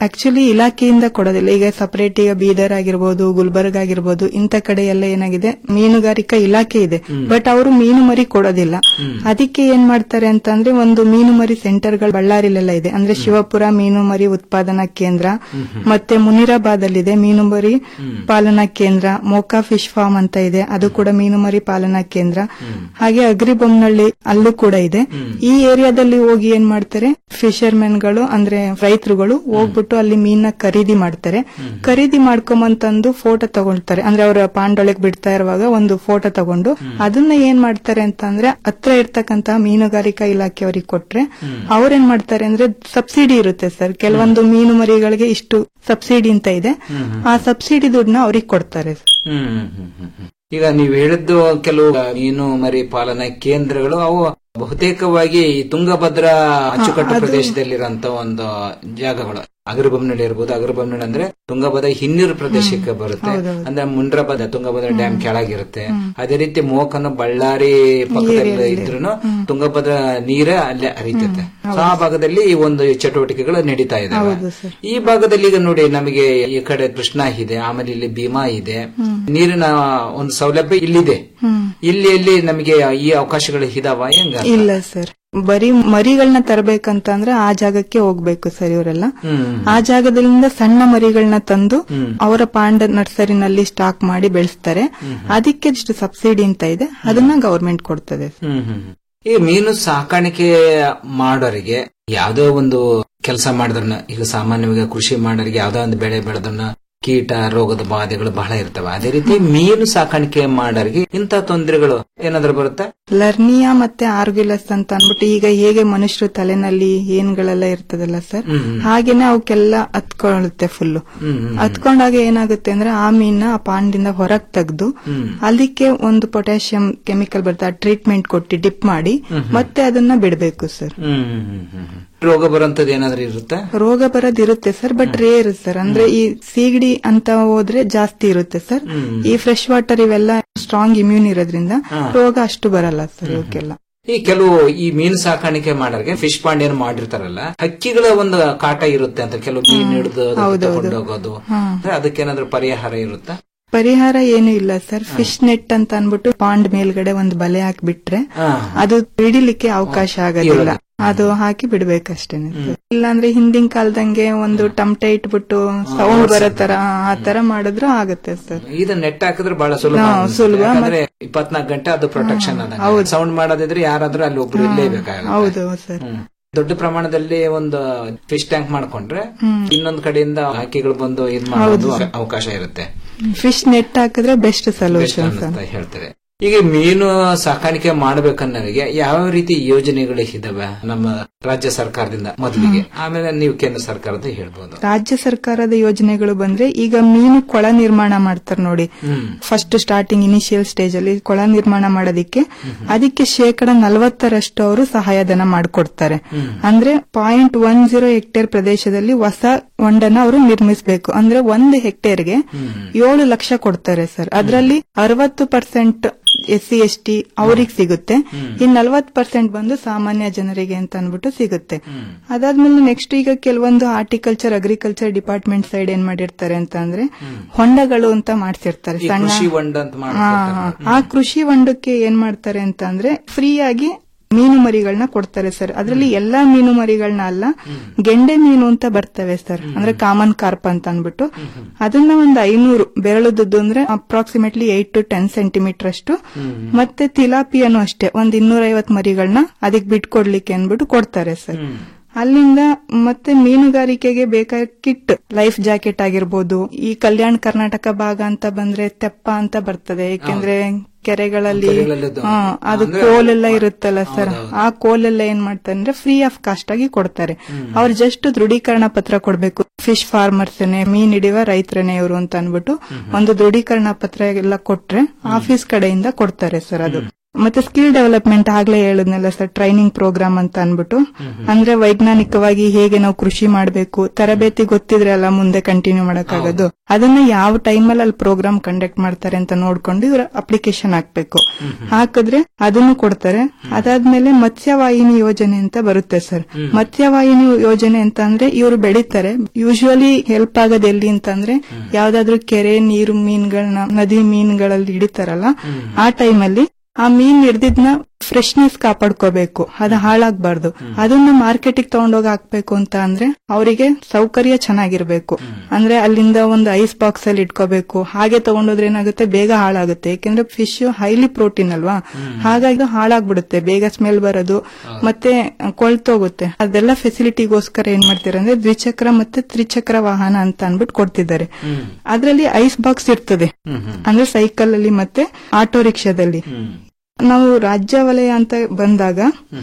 ಆಕ್ಚುಲಿ ಇಲಾಖೆಯಿಂದ ಕೊಡೋದಿಲ್ಲ ಈಗ ಸಪರೇಟ್ ಈಗ ಬೀದರ್ ಆಗಿರ್ಬೋದು ಗುಲ್ಬರ್ಗ್ ಆಗಿರ್ಬೋದು ಇಂತ ಕಡೆ ಎಲ್ಲ ಏನಾಗಿದೆ ಮೀನುಗಾರಿಕಾ ಇಲಾಖೆ ಇದೆ ಬಟ್ ಅವರು ಮೀನು ಮರಿ ಕೊಡೋದಿಲ್ಲ ಅದಕ್ಕೆ ಏನ್ ಮಾಡ್ತಾರೆ ಅಂತಂದ್ರೆ ಒಂದು ಮೀನು ಮರಿ ಸೆಂಟರ್ಗಳು ಬಳ್ಳಾರಿಲೆಲ್ಲ ಇದೆ ಅಂದ್ರೆ ಶಿವಪುರ ಮೀನು ಮರಿ ಉತ್ಪಾದನಾ ಕೇಂದ್ರ ಮತ್ತೆ ಮುನಿರಾಬಾದ್ ಅಲ್ಲಿ ಇದೆ ಮೀನು ಮರಿ ಪಾಲನಾ ಕೇಂದ್ರ ಮೋಕಾ ಫಿಶ್ ಫಾರ್ಮ್ ಅಂತ ಇದೆ ಅದು ಕೂಡ ಮೀನು ಮರಿ ಪಾಲನಾ ಕೇಂದ್ರ ಹಾಗೆ ಅಗ್ರಿಬೊಮ್ಮನಹಳ್ಳಿ ಅಲ್ಲೂ ಕೂಡ ಇದೆ ಈ ಏರಿಯಾದಲ್ಲಿ ಹೋಗಿ ಏನ್ ಮಾಡ್ತಾರೆ ಫಿಶರ್ಮೆನ್ ಗಳು ಅಂದ್ರೆ ರೈತರುಗಳು ಹೋಗ್ಬಿಟ್ಟು ಅಲ್ಲಿ ಮೀನ ಖರೀದಿ ಮಾಡ್ತಾರೆ ಖರೀದಿ ಮಾಡ್ಕೊಂಬಂತಂದು ಫೋಟೋ ತಗೊಳ್ತಾರೆ ಅಂದ್ರೆ ಅವರ ಪಾಂಡೊಳಗೆ ಬಿಡ್ತಾ ಇರುವಾಗ ಒಂದು ಫೋಟೋ ತಗೊಂಡು ಅದನ್ನ ಏನ್ ಮಾಡ್ತಾರೆ ಅಂತಂದ್ರೆ ಹತ್ರ ಇರ್ತಕ್ಕಂತ ಮೀನುಗಾರಿಕಾ ಇಲಾಖೆಯವರಿಗೆ ಕೊಟ್ರೆ ಅವ್ರೇನ್ ಮಾಡ್ತಾರೆ ಅಂದ್ರೆ ಸಬ್ಸಿಡಿ ಇರುತ್ತೆ ಸರ್ ಕೆಲವೊಂದು ಮೀನು ಮರಿಗಳಿಗೆ ಇಷ್ಟು ಸಬ್ಸಿಡಿ ಅಂತ ಇದೆ ಆ ಸಬ್ಸಿಡಿ ದುಡ್ಡನ್ನ ಅವ್ರಿಗೆ ಕೊಡ್ತಾರೆ ಸರ್
ಹ್ಮ್ ಹ್ಮ್, ಹ್ಮ್, ಹ್ಮ್, ಹ್ಮ್. ಈಗ ನೀವು ಹೇಳಿದ್ದು ಕೆಲವು ಮೀನು ಮರಿ ಪಾಲನಾ ಕೇಂದ್ರಗಳು ಅವು ಬಹುತೇಕವಾಗಿ ಈ ತುಂಗಭದ್ರಾ ಅಚ್ಚುಕಟ್ಟು ಪ್ರದೇಶದಲ್ಲಿರುವಂತ ಒಂದು ಜಾಗಗಳು ಅಗರಬೊಮ್ಮನಹಳ್ಳಿ ಇರ್ಬೋದು ಅಗರಬೊಮ್ಮನಹಳ್ಳಿ ಅಂದ್ರೆ ತುಂಗಭದ್ರಾ ಹಿನ್ನೀರು ಪ್ರದೇಶಕ್ಕೆ ಬರುತ್ತೆ ಅಂದ್ರೆ ಮುಂಡ್ರಬದ ತುಂಗಭದ್ರಾ ಡ್ಯಾಮ್ ಕೆಳಗಿರುತ್ತೆ ಅದೇ ರೀತಿ ಮೋಕನ ಬಳ್ಳಾರಿ ಪಕ್ಕದಲ್ಲಿ ಇದ್ರು ತುಂಗಭದ್ರಾ ನೀರೇ ಅಲ್ಲೇ ಹರಿತೈತೆ ಸೊ ಆ ಭಾಗದಲ್ಲಿ ಈ ಒಂದು ಚಟುವಟಿಕೆಗಳು ನಡೀತಾ ಇದಾವೆ ಈ ಭಾಗದಲ್ಲಿ ಈಗ ನೋಡಿ ನಮಗೆ ಈ ಕಡೆ ಕೃಷ್ಣಾ ಇದೆ ಆಮೇಲೆ ಇಲ್ಲಿ ಭೀಮಾ ಇದೆ ನೀರಿನ ಒಂದು ಸೌಲಭ್ಯ ಇಲ್ಲಿದೆ ಇಲ್ಲಿ ಎಲ್ಲಿ ನಮಗೆ ಈ ಅವಕಾಶಗಳು ಇದಾವ ಹೆಂಗ
ಇಲ್ಲ ಸರ್ ಬರೀ ಮರಿಗಳನ್ನ ತರಬೇಕಂತ ಅಂದ್ರೆ ಆ ಜಾಗಕ್ಕೆ ಹೋಗ್ಬೇಕು ಸರ್ ಇವರೆಲ್ಲ ಆ ಜಾಗದಿಂದ ಸಣ್ಣ ಮರಿಗಳನ್ನ ತಂದು ಅವರ ಪಾಂಡ ನರ್ಸರಿನಲ್ಲಿ ಸ್ಟಾಕ್ ಮಾಡಿ ಬೆಳೆಸ್ತಾರೆ ಅದಕ್ಕೆ ಇಷ್ಟು ಸಬ್ಸಿಡಿ ಅಂತ ಇದೆ ಅದನ್ನ ಗವರ್ಮೆಂಟ್ ಕೊಡ್ತದೆ
ಹ್ಮ್ ಹ್ಮ್ ಈ ಮೀನು ಸಾಕಾಣಿಕೆ ಮಾಡೋರಿಗೆ ಯಾವ್ದೋ ಒಂದು ಕೆಲಸ ಮಾಡಿದ್ರನ್ನ ಈಗ ಸಾಮಾನ್ಯವಾಗಿ ಕೃಷಿ ಮಾಡೋರಿಗೆ ಯಾವ್ದೋ ಒಂದು ಬೆಳೆ ಬೆಳೆದನ್ನ ಕೀಟ ರೋಗದ ಬಾಧೆಗಳು ಬಹಳ ಇರ್ತವೆ ಅದೇ ರೀತಿ ಮೀನು ಸಾಕಾಣಿಕೆ ಮಾಡೋರಿಗೆ ಇಂಥ ತೊಂದರೆಗಳು ಏನಾದ್ರೂ ಬರುತ್ತಾ
ಲರ್ನಿಯಾ ಮತ್ತೆ ಆರ್ಗ್ಯುಲಸ್ ಅಂತ ಅನ್ಬಿಟ್ಟು ಈಗ ಹೇಗೆ ಮನುಷ್ಯರು ತಲೆನಲ್ಲಿ ಏನ್ಗಳೆಲ್ಲ ಇರ್ತದಲ್ಲ ಸರ್ ಹಾಗೇನೆ ಅವಕ್ಕೆಲ್ಲ ಹತ್ಕೊಳ್ಳುತ್ತೆ ಫುಲ್ ಹತ್ಕೊಂಡಾಗ ಏನಾಗುತ್ತೆ ಅಂದ್ರೆ ಆ ಮೀನ ಆ ಪಾಂಡಿಂದ ಹೊರಗ್ ತೆಗೆದು ಅದಕ್ಕೆ ಒಂದು ಪೊಟ್ಯಾಷಿಯಂ ಕೆಮಿಕಲ್ ಬರುತ್ತೆ ಟ್ರೀಟ್ಮೆಂಟ್ ಕೊಟ್ಟು ಡಿಪ್ ಮಾಡಿ ಮತ್ತೆ ಅದನ್ನ ಬಿಡಬೇಕು ಸರ್
ಹ್ಮ್ ಹ್ಮ್ ಹ್ಮ್ ಹ್ಮ್ ಹ್ಮ್. ರೋಗ ಬರುವಂತದ್ದು ಏನಾದ್ರೂ ಇರುತ್ತಾ
ರೋಗ ಬರೋದಿರುತ್ತೆ ಸರ್ ಬಟ್ ರೇರ್ ಸರ್ ಅಂದ್ರೆ ಈ ಸೀಗಡಿ ಅಂತ ಹೋದ್ರೆ ಜಾಸ್ತಿ ಇರುತ್ತೆ ಸರ್ ಈ ಫ್ರೆಶ್ ವಾಟರ್ ಇವೆಲ್ಲ ಸ್ಟ್ರಾಂಗ್ ಇಮ್ಯೂನ್ ಇರೋದ್ರಿಂದ ರೋಗ ಅಷ್ಟು ಬರಲ್ಲ ಸರ್ ಇವಕ್ಕೆಲ್ಲ
ಈ ಕೆಲವು ಈ ಮೀನು ಸಾಕಾಣಿಕೆ ಮಾಡೋರಿಗೆ ಫಿಶ್ ಪಾಂಡ್ ಏನು ಮಾಡಿರ್ತಾರಲ್ಲ ಹಕ್ಕಿಗಳ ಒಂದು ಕಾಟ ಇರುತ್ತೆ ಅಂತ ಕೆಲವು ಮೀನು ಹಿಡಿದು ಹೋಗೋದು ಅದಕ್ಕೇನಾದ್ರೂ ಪರಿಹಾರ ಇರುತ್ತಾ
ಪರಿಹಾರ ಏನು ಇಲ್ಲ ಸರ್ ಫಿಶ್ ನೆಟ್ ಅಂತ ಅನ್ಬಿಟ್ಟು ಪಾಂಡ್ ಮೇಲ್ಗಡೆ ಒಂದು ಬಲೆ ಹಾಕ್ಬಿಟ್ರೆ ಅದು ಹಿಡಿಲಿಕ್ಕೆ ಅವಕಾಶ ಆಗೋದಿಲ್ಲ ಅದು ಹಾಕಿ ಬಿಡ್ಬೇಕಷ್ಟೇನೆ ಸರ್. ಇಲ್ಲಾಂದ್ರೆ ಹಿಂದಿನ ಕಾಲದಂಗೆ ಒಂದು ಟಮಟೆ ಇಟ್ಬಿಟ್ಟು ಸೌಂಡ್ ಬರೋ ತರ ಆ ತರ ಮಾಡಿದ್ರು ಆಗುತ್ತೆ ಸರ್
ಇದು ನೆಟ್ ಹಾಕಿದ್ರೆ ಬಹಳ ಸುಲಭ
ಹಾ,
ಅನ್ಸುತ್ತೆ.
ಸುಲಭ
ಯಾಕಂದ್ರೆ ಇಪ್ಪತ್ನಾಲ್ಕು ಗಂಟೆ ಅದು ಪ್ರೊಟೆಕ್ಷನ್ ಅದ ಸೌಂಡ್ ಮಾಡೋದಿದ್ರೆ ಯಾರಾದ್ರೂ ಅಲ್ಲಿ ಒಬ್ರು ಇರ್ಲೇಬೇಕಾಗುತ್ತೆ
ಹೌದು ಸರ್
ಹ್ಮ್. ದೊಡ್ಡ ಪ್ರಮಾಣದಲ್ಲಿ ಒಂದು ಫಿಶ್ ಟ್ಯಾಂಕ್ ಮಾಡ್ಕೊಂಡ್ರೆ ಇನ್ನೊಂದ್ ಕಡೆಯಿಂದ ಹಕ್ಕಿಗಳು ಬಂದು ಇದ್ ಮಾಡೋದು ಅವಕಾಶ ಇರುತ್ತೆ
ಫಿಶ್ ನೆಟ್ ಹಾಕಿದ್ರೆ ಬೆಸ್ಟ್
Best
ಸೊಲ್ಯೂಷನ್ ಸರ್
ಅನ್ನಿಸ್ತಾ ಹೇಳ್ತಾರೆ ಈಗ ಮೀನು ಸಾಕಾಣಿಕೆ ಮಾಡಬೇಕನ್ನೋರಿಗೆ ಯಾವ ರೀತಿ ಯೋಜನೆಗಳು ಇದಾವೆ ನಮ್ಮ ರಾಜ್ಯ ಸರ್ಕಾರದಿಂದ ಮೊದಲಿಗೆ ಆಮೇಲೆ ನೀವು ಕೇಂದ್ರ ಸರ್ಕಾರದ ಹೇಳ್ಬೋದು
ರಾಜ್ಯ ಸರ್ಕಾರದ ಯೋಜನೆಗಳು ಬಂದ್ರೆ ಈಗ ಮೀನು ಕೊಳ ನಿರ್ಮಾಣ ಮಾಡ್ತಾರೆ ನೋಡಿ ಫಸ್ಟ್ ಸ್ಟಾರ್ಟಿಂಗ್ ಇನಿಷಿಯಲ್ ಸ್ಟೇಜ್ ಅಲ್ಲಿ ಕೊಳ ನಿರ್ಮಾಣ ಮಾಡೋದಿಕ್ಕೆ ಅದಕ್ಕೆ ಶೇಕಡ ನಲವತ್ತರಷ್ಟು ಅವರು ಸಹಾಯಧನ ಮಾಡಿಕೊಡ್ತಾರೆ ಅಂದ್ರೆ ಪಾಯಿಂಟ್ ಒನ್ ಜೀರೋ ಹೆಕ್ಟೇರ್ ಪ್ರದೇಶದಲ್ಲಿ ಹೊಸ ಹೊಂಡನ ಅವರು ನಿರ್ಮಿಸಬೇಕು ಅಂದ್ರೆ ಒಂದು ಹೆಕ್ಟೇರ್ಗೆ ಏಳು ಲಕ್ಷ ಕೊಡ್ತಾರೆ ಸರ್ ಅದರಲ್ಲಿ ಅರವತ್ತು percent S C S T ಅವ್ರಿಗೆ ಸಿಗುತ್ತೆ ಇನ್ ನಲ್ವತ್ ಪರ್ಸೆಂಟ್ ಬಂದು ಸಾಮಾನ್ಯ ಜನರಿಗೆ ಅಂತ ಅನ್ಬಿಟ್ಟು ಸಿಗುತ್ತೆ ಅದಾದ್ಮೇಲೆ ನೆಕ್ಸ್ಟ್ ಈಗ ಕೆಲವೊಂದು ಹಾರ್ಟಿಕಲ್ಚರ್ ಅಗ್ರಿಕಲ್ಚರ್ ಡಿಪಾರ್ಟ್ಮೆಂಟ್ ಸೈಡ್ ಏನ್ ಮಾಡಿರ್ತಾರೆ ಅಂತ ಅಂದ್ರೆ ಹೊಂಡಗಳು ಅಂತ ಮಾಡ್ಸಿರ್ತಾರೆ
ಈ
ಸಣ್ಣ
ಕೃಷಿ ಹೊಂಡ ಅಂತ
ಹಾ,
ಮಾಡ್ತಾರೆ
ಆ ಕೃಷಿ ಹೊಂಡಕ್ಕೆ ಏನ್ ಮಾಡ್ತಾರೆ ಅಂತ ಅಂದ್ರೆ ಫ್ರೀ ಆಗಿ ಮೀನು ಮರಿಗಳನ್ನ ಕೊಡ್ತಾರೆ ಸರ್ ಅದರಲ್ಲಿ ಎಲ್ಲಾ ಮೀನು ಮರಿಗಳನ್ನ ಅಲ್ಲ ಗೆಂಡೆ ಮೀನು ಅಂತ ಬರ್ತವೆ ಸರ್ ಅಂದ್ರೆ ಕಾಮನ್ ಕಾರ್ಪ್ ಅಂತ ಅನ್ಬಿಟ್ಟು ಅದನ್ನ ಒಂದು ಐನೂರು ಬೆರಳುದ್ದು ಅಂದ್ರೆ approximately eight to ten centimetre ಅಷ್ಟು ಮತ್ತೆ ತಿಲಾಪಿಯನ್ನು ಅಷ್ಟೇ ಒಂದ್ ಇನ್ನೂರ ಐವತ್ ಮರಿಗಳನ್ನ ಅದಕ್ಕೆ ಬಿಟ್ಕೊಡ್ಲಿಕ್ಕೆ ಅನ್ಬಿಟ್ಟು ಕೊಡ್ತಾರೆ ಸರ್ ಅಲ್ಲಿಂದ ಮತ್ತೆ ಮೀನುಗಾರಿಕೆಗೆ ಬೇಕಾದ ಕಿಟ್ ಲೈಫ್ ಜಾಕೆಟ್ ಆಗಿರ್ಬೋದು ಈ ಕಲ್ಯಾಣ ಕರ್ನಾಟಕ ಭಾಗ ಅಂತ ಬಂದ್ರೆ ತೆಪ್ಪ ಅಂತ ಬರ್ತದೆ ಯಾಕೆಂದ್ರೆ ಕೆರೆಗಳಲ್ಲಿ
ಕೆರೆಗಳಲ್ಲಿ ಅದು-
ಹಾ, ಅದು
ಅಂದ್ರೆ-
ಕೋಲೆಲ್ಲ ಇರುತ್ತಲ್ಲ ಸರ್ ಆ ಕೋಲೆಲ್ಲ ಏನ್ ಮಾಡ್ತಾರೆ ಅಂದ್ರೆ ಫ್ರೀ ಆಫ್ ಕಾಸ್ಟ್ ಆಗಿ ಕೊಡ್ತಾರೆ ಅವ್ರು ಜಸ್ಟ್ ದೃಢೀಕರಣ ಪತ್ರ ಕೊಡ್ಬೇಕು ಫಿಶ್ ಫಾರ್ಮರ್ಸ್ನೇ ಮೀನ್ ಹಿಡಿಯುವ ರೈತರನೇ ಇವರು ಅಂತ ಅನ್ಬಿಟ್ಟು ಒಂದು ದೃಢೀಕರಣ ಪತ್ರ ಎಲ್ಲ ಕೊಟ್ರೆ ಆಫೀಸ್ ಕಡೆಯಿಂದ ಕೊಡ್ತಾರೆ ಸರ್ ಅದು ಮತ್ತೆ ಸ್ಕಿಲ್ ಡೆವಲಪ್ಮೆಂಟ್ ಆಗ್ಲೇ ಹೇಳಿದ್ನಲ್ಲ ಸರ್ ಟ್ರೈನಿಂಗ್ ಪ್ರೋಗ್ರಾಮ್ ಅಂತ ಅನ್ಬಿಟ್ಟು ಅಂದ್ರೆ ವೈಜ್ಞಾನಿಕವಾಗಿ ಹೇಗೆ ನಾವು ಕೃಷಿ ಮಾಡಬೇಕು ತರಬೇತಿ ಗೊತ್ತಿದ್ರೆ ಅಲ್ಲ ಮುಂದೆ ಕಂಟಿನ್ಯೂ ಮಾಡಕ್ಕಾಗೋದು ಅದನ್ನ ಯಾವ ಟೈಮಲ್ಲಿ ಅಲ್ಲಿ ಪ್ರೋಗ್ರಾಮ್ ಕಂಡಕ್ಟ್ ಮಾಡ್ತಾರೆ ಅಂತ ನೋಡ್ಕೊಂಡು ಇವ್ರ ಅಪ್ಲಿಕೇಶನ್ ಹಾಕ್ಬೇಕು ಹಾಕಿದ್ರೆ ಅದನ್ನು ಕೊಡ್ತಾರೆ ಅದಾದ್ಮೇಲೆ ಮತ್ಸ್ಯವಾಹಿನಿ ಯೋಜನೆ ಅಂತ ಬರುತ್ತೆ ಸರ್ ಮತ್ಸ್ಯವಾಹಿನಿ ಯೋಜನೆ ಅಂತ ಅಂದ್ರೆ ಇವರು ಬೆಳಿತಾರೆ ಯೂಶುವಲಿ ಹೆಲ್ಪ್ ಆಗೋದು ಎಲ್ಲಿ ಅಂತಂದ್ರೆ ಯಾವ್ದಾದ್ರು ಕೆರೆ ನೀರು ಮೀನುಗಳನ್ನ ನದಿ ಮೀನುಗಳಲ್ಲಿ ಹಿಡಿತಾರಲ್ಲ ಆ ಟೈಮಲ್ಲಿ ಆ ಮೀನ್ ಹಿಡ್ದಿದ್ನ ಫ್ರೆಶ್ನೆಸ್ ಕಾಪಾಡ್ಕೋಬೇಕು ಅದು ಹಾಳಾಗ್ಬಾರ್ದು ಅದನ್ನ ಮಾರ್ಕೆಟಿಗೆ ತಗೊಂಡೋಗಿ ಹಾಕ್ಬೇಕು ಅಂತ ಅಂದ್ರೆ ಅವರಿಗೆ ಸೌಕರ್ಯ ಚೆನ್ನಾಗಿರ್ಬೇಕು ಅಂದ್ರೆ ಅಲ್ಲಿಂದ ಒಂದು ಐಸ್ ಬಾಕ್ಸ್ ಅಲ್ಲಿ ಇಟ್ಕೋಬೇಕು ಹಾಗೆ ತಗೊಂಡೋದ್ರೆ ಏನಾಗುತ್ತೆ ಬೇಗ ಹಾಳಾಗುತ್ತೆ ಯಾಕೆಂದ್ರೆ ಫಿಶ್ ಹೈಲಿ ಪ್ರೋಟೀನ್ ಅಲ್ವಾ ಹಾಗಾಗಿ ಹಾಳಾಗ್ಬಿಡುತ್ತೆ ಬೇಗ ಸ್ಮೆಲ್ ಬರೋದು ಮತ್ತೆ ಕೊಳ್ತೋಗುತ್ತೆ ಅದೆಲ್ಲ ಫೆಸಿಲಿಟಿಗೋಸ್ಕರ ಏನ್ ಮಾಡ್ತಾರೆ ಅಂದ್ರೆ ದ್ವಿಚಕ್ರ ಮತ್ತೆ ತ್ರಿಚಕ್ರ ವಾಹನ ಅಂತ ಅನ್ಬಿಟ್ಟು ಕೊಡ್ತಿದ್ದಾರೆ ಅದ್ರಲ್ಲಿ ಐಸ್ ಬಾಕ್ಸ್ ಇರ್ತದೆ ಅಂದ್ರೆ ಸೈಕಲ್ ಅಲ್ಲಿ ಮತ್ತೆ ಆಟೋ ರಿಕ್ಷಾದಲ್ಲಿ ನಾವು ರಾಜ್ಯ ವಲಯ ಅಂತ ಬಂದಾಗ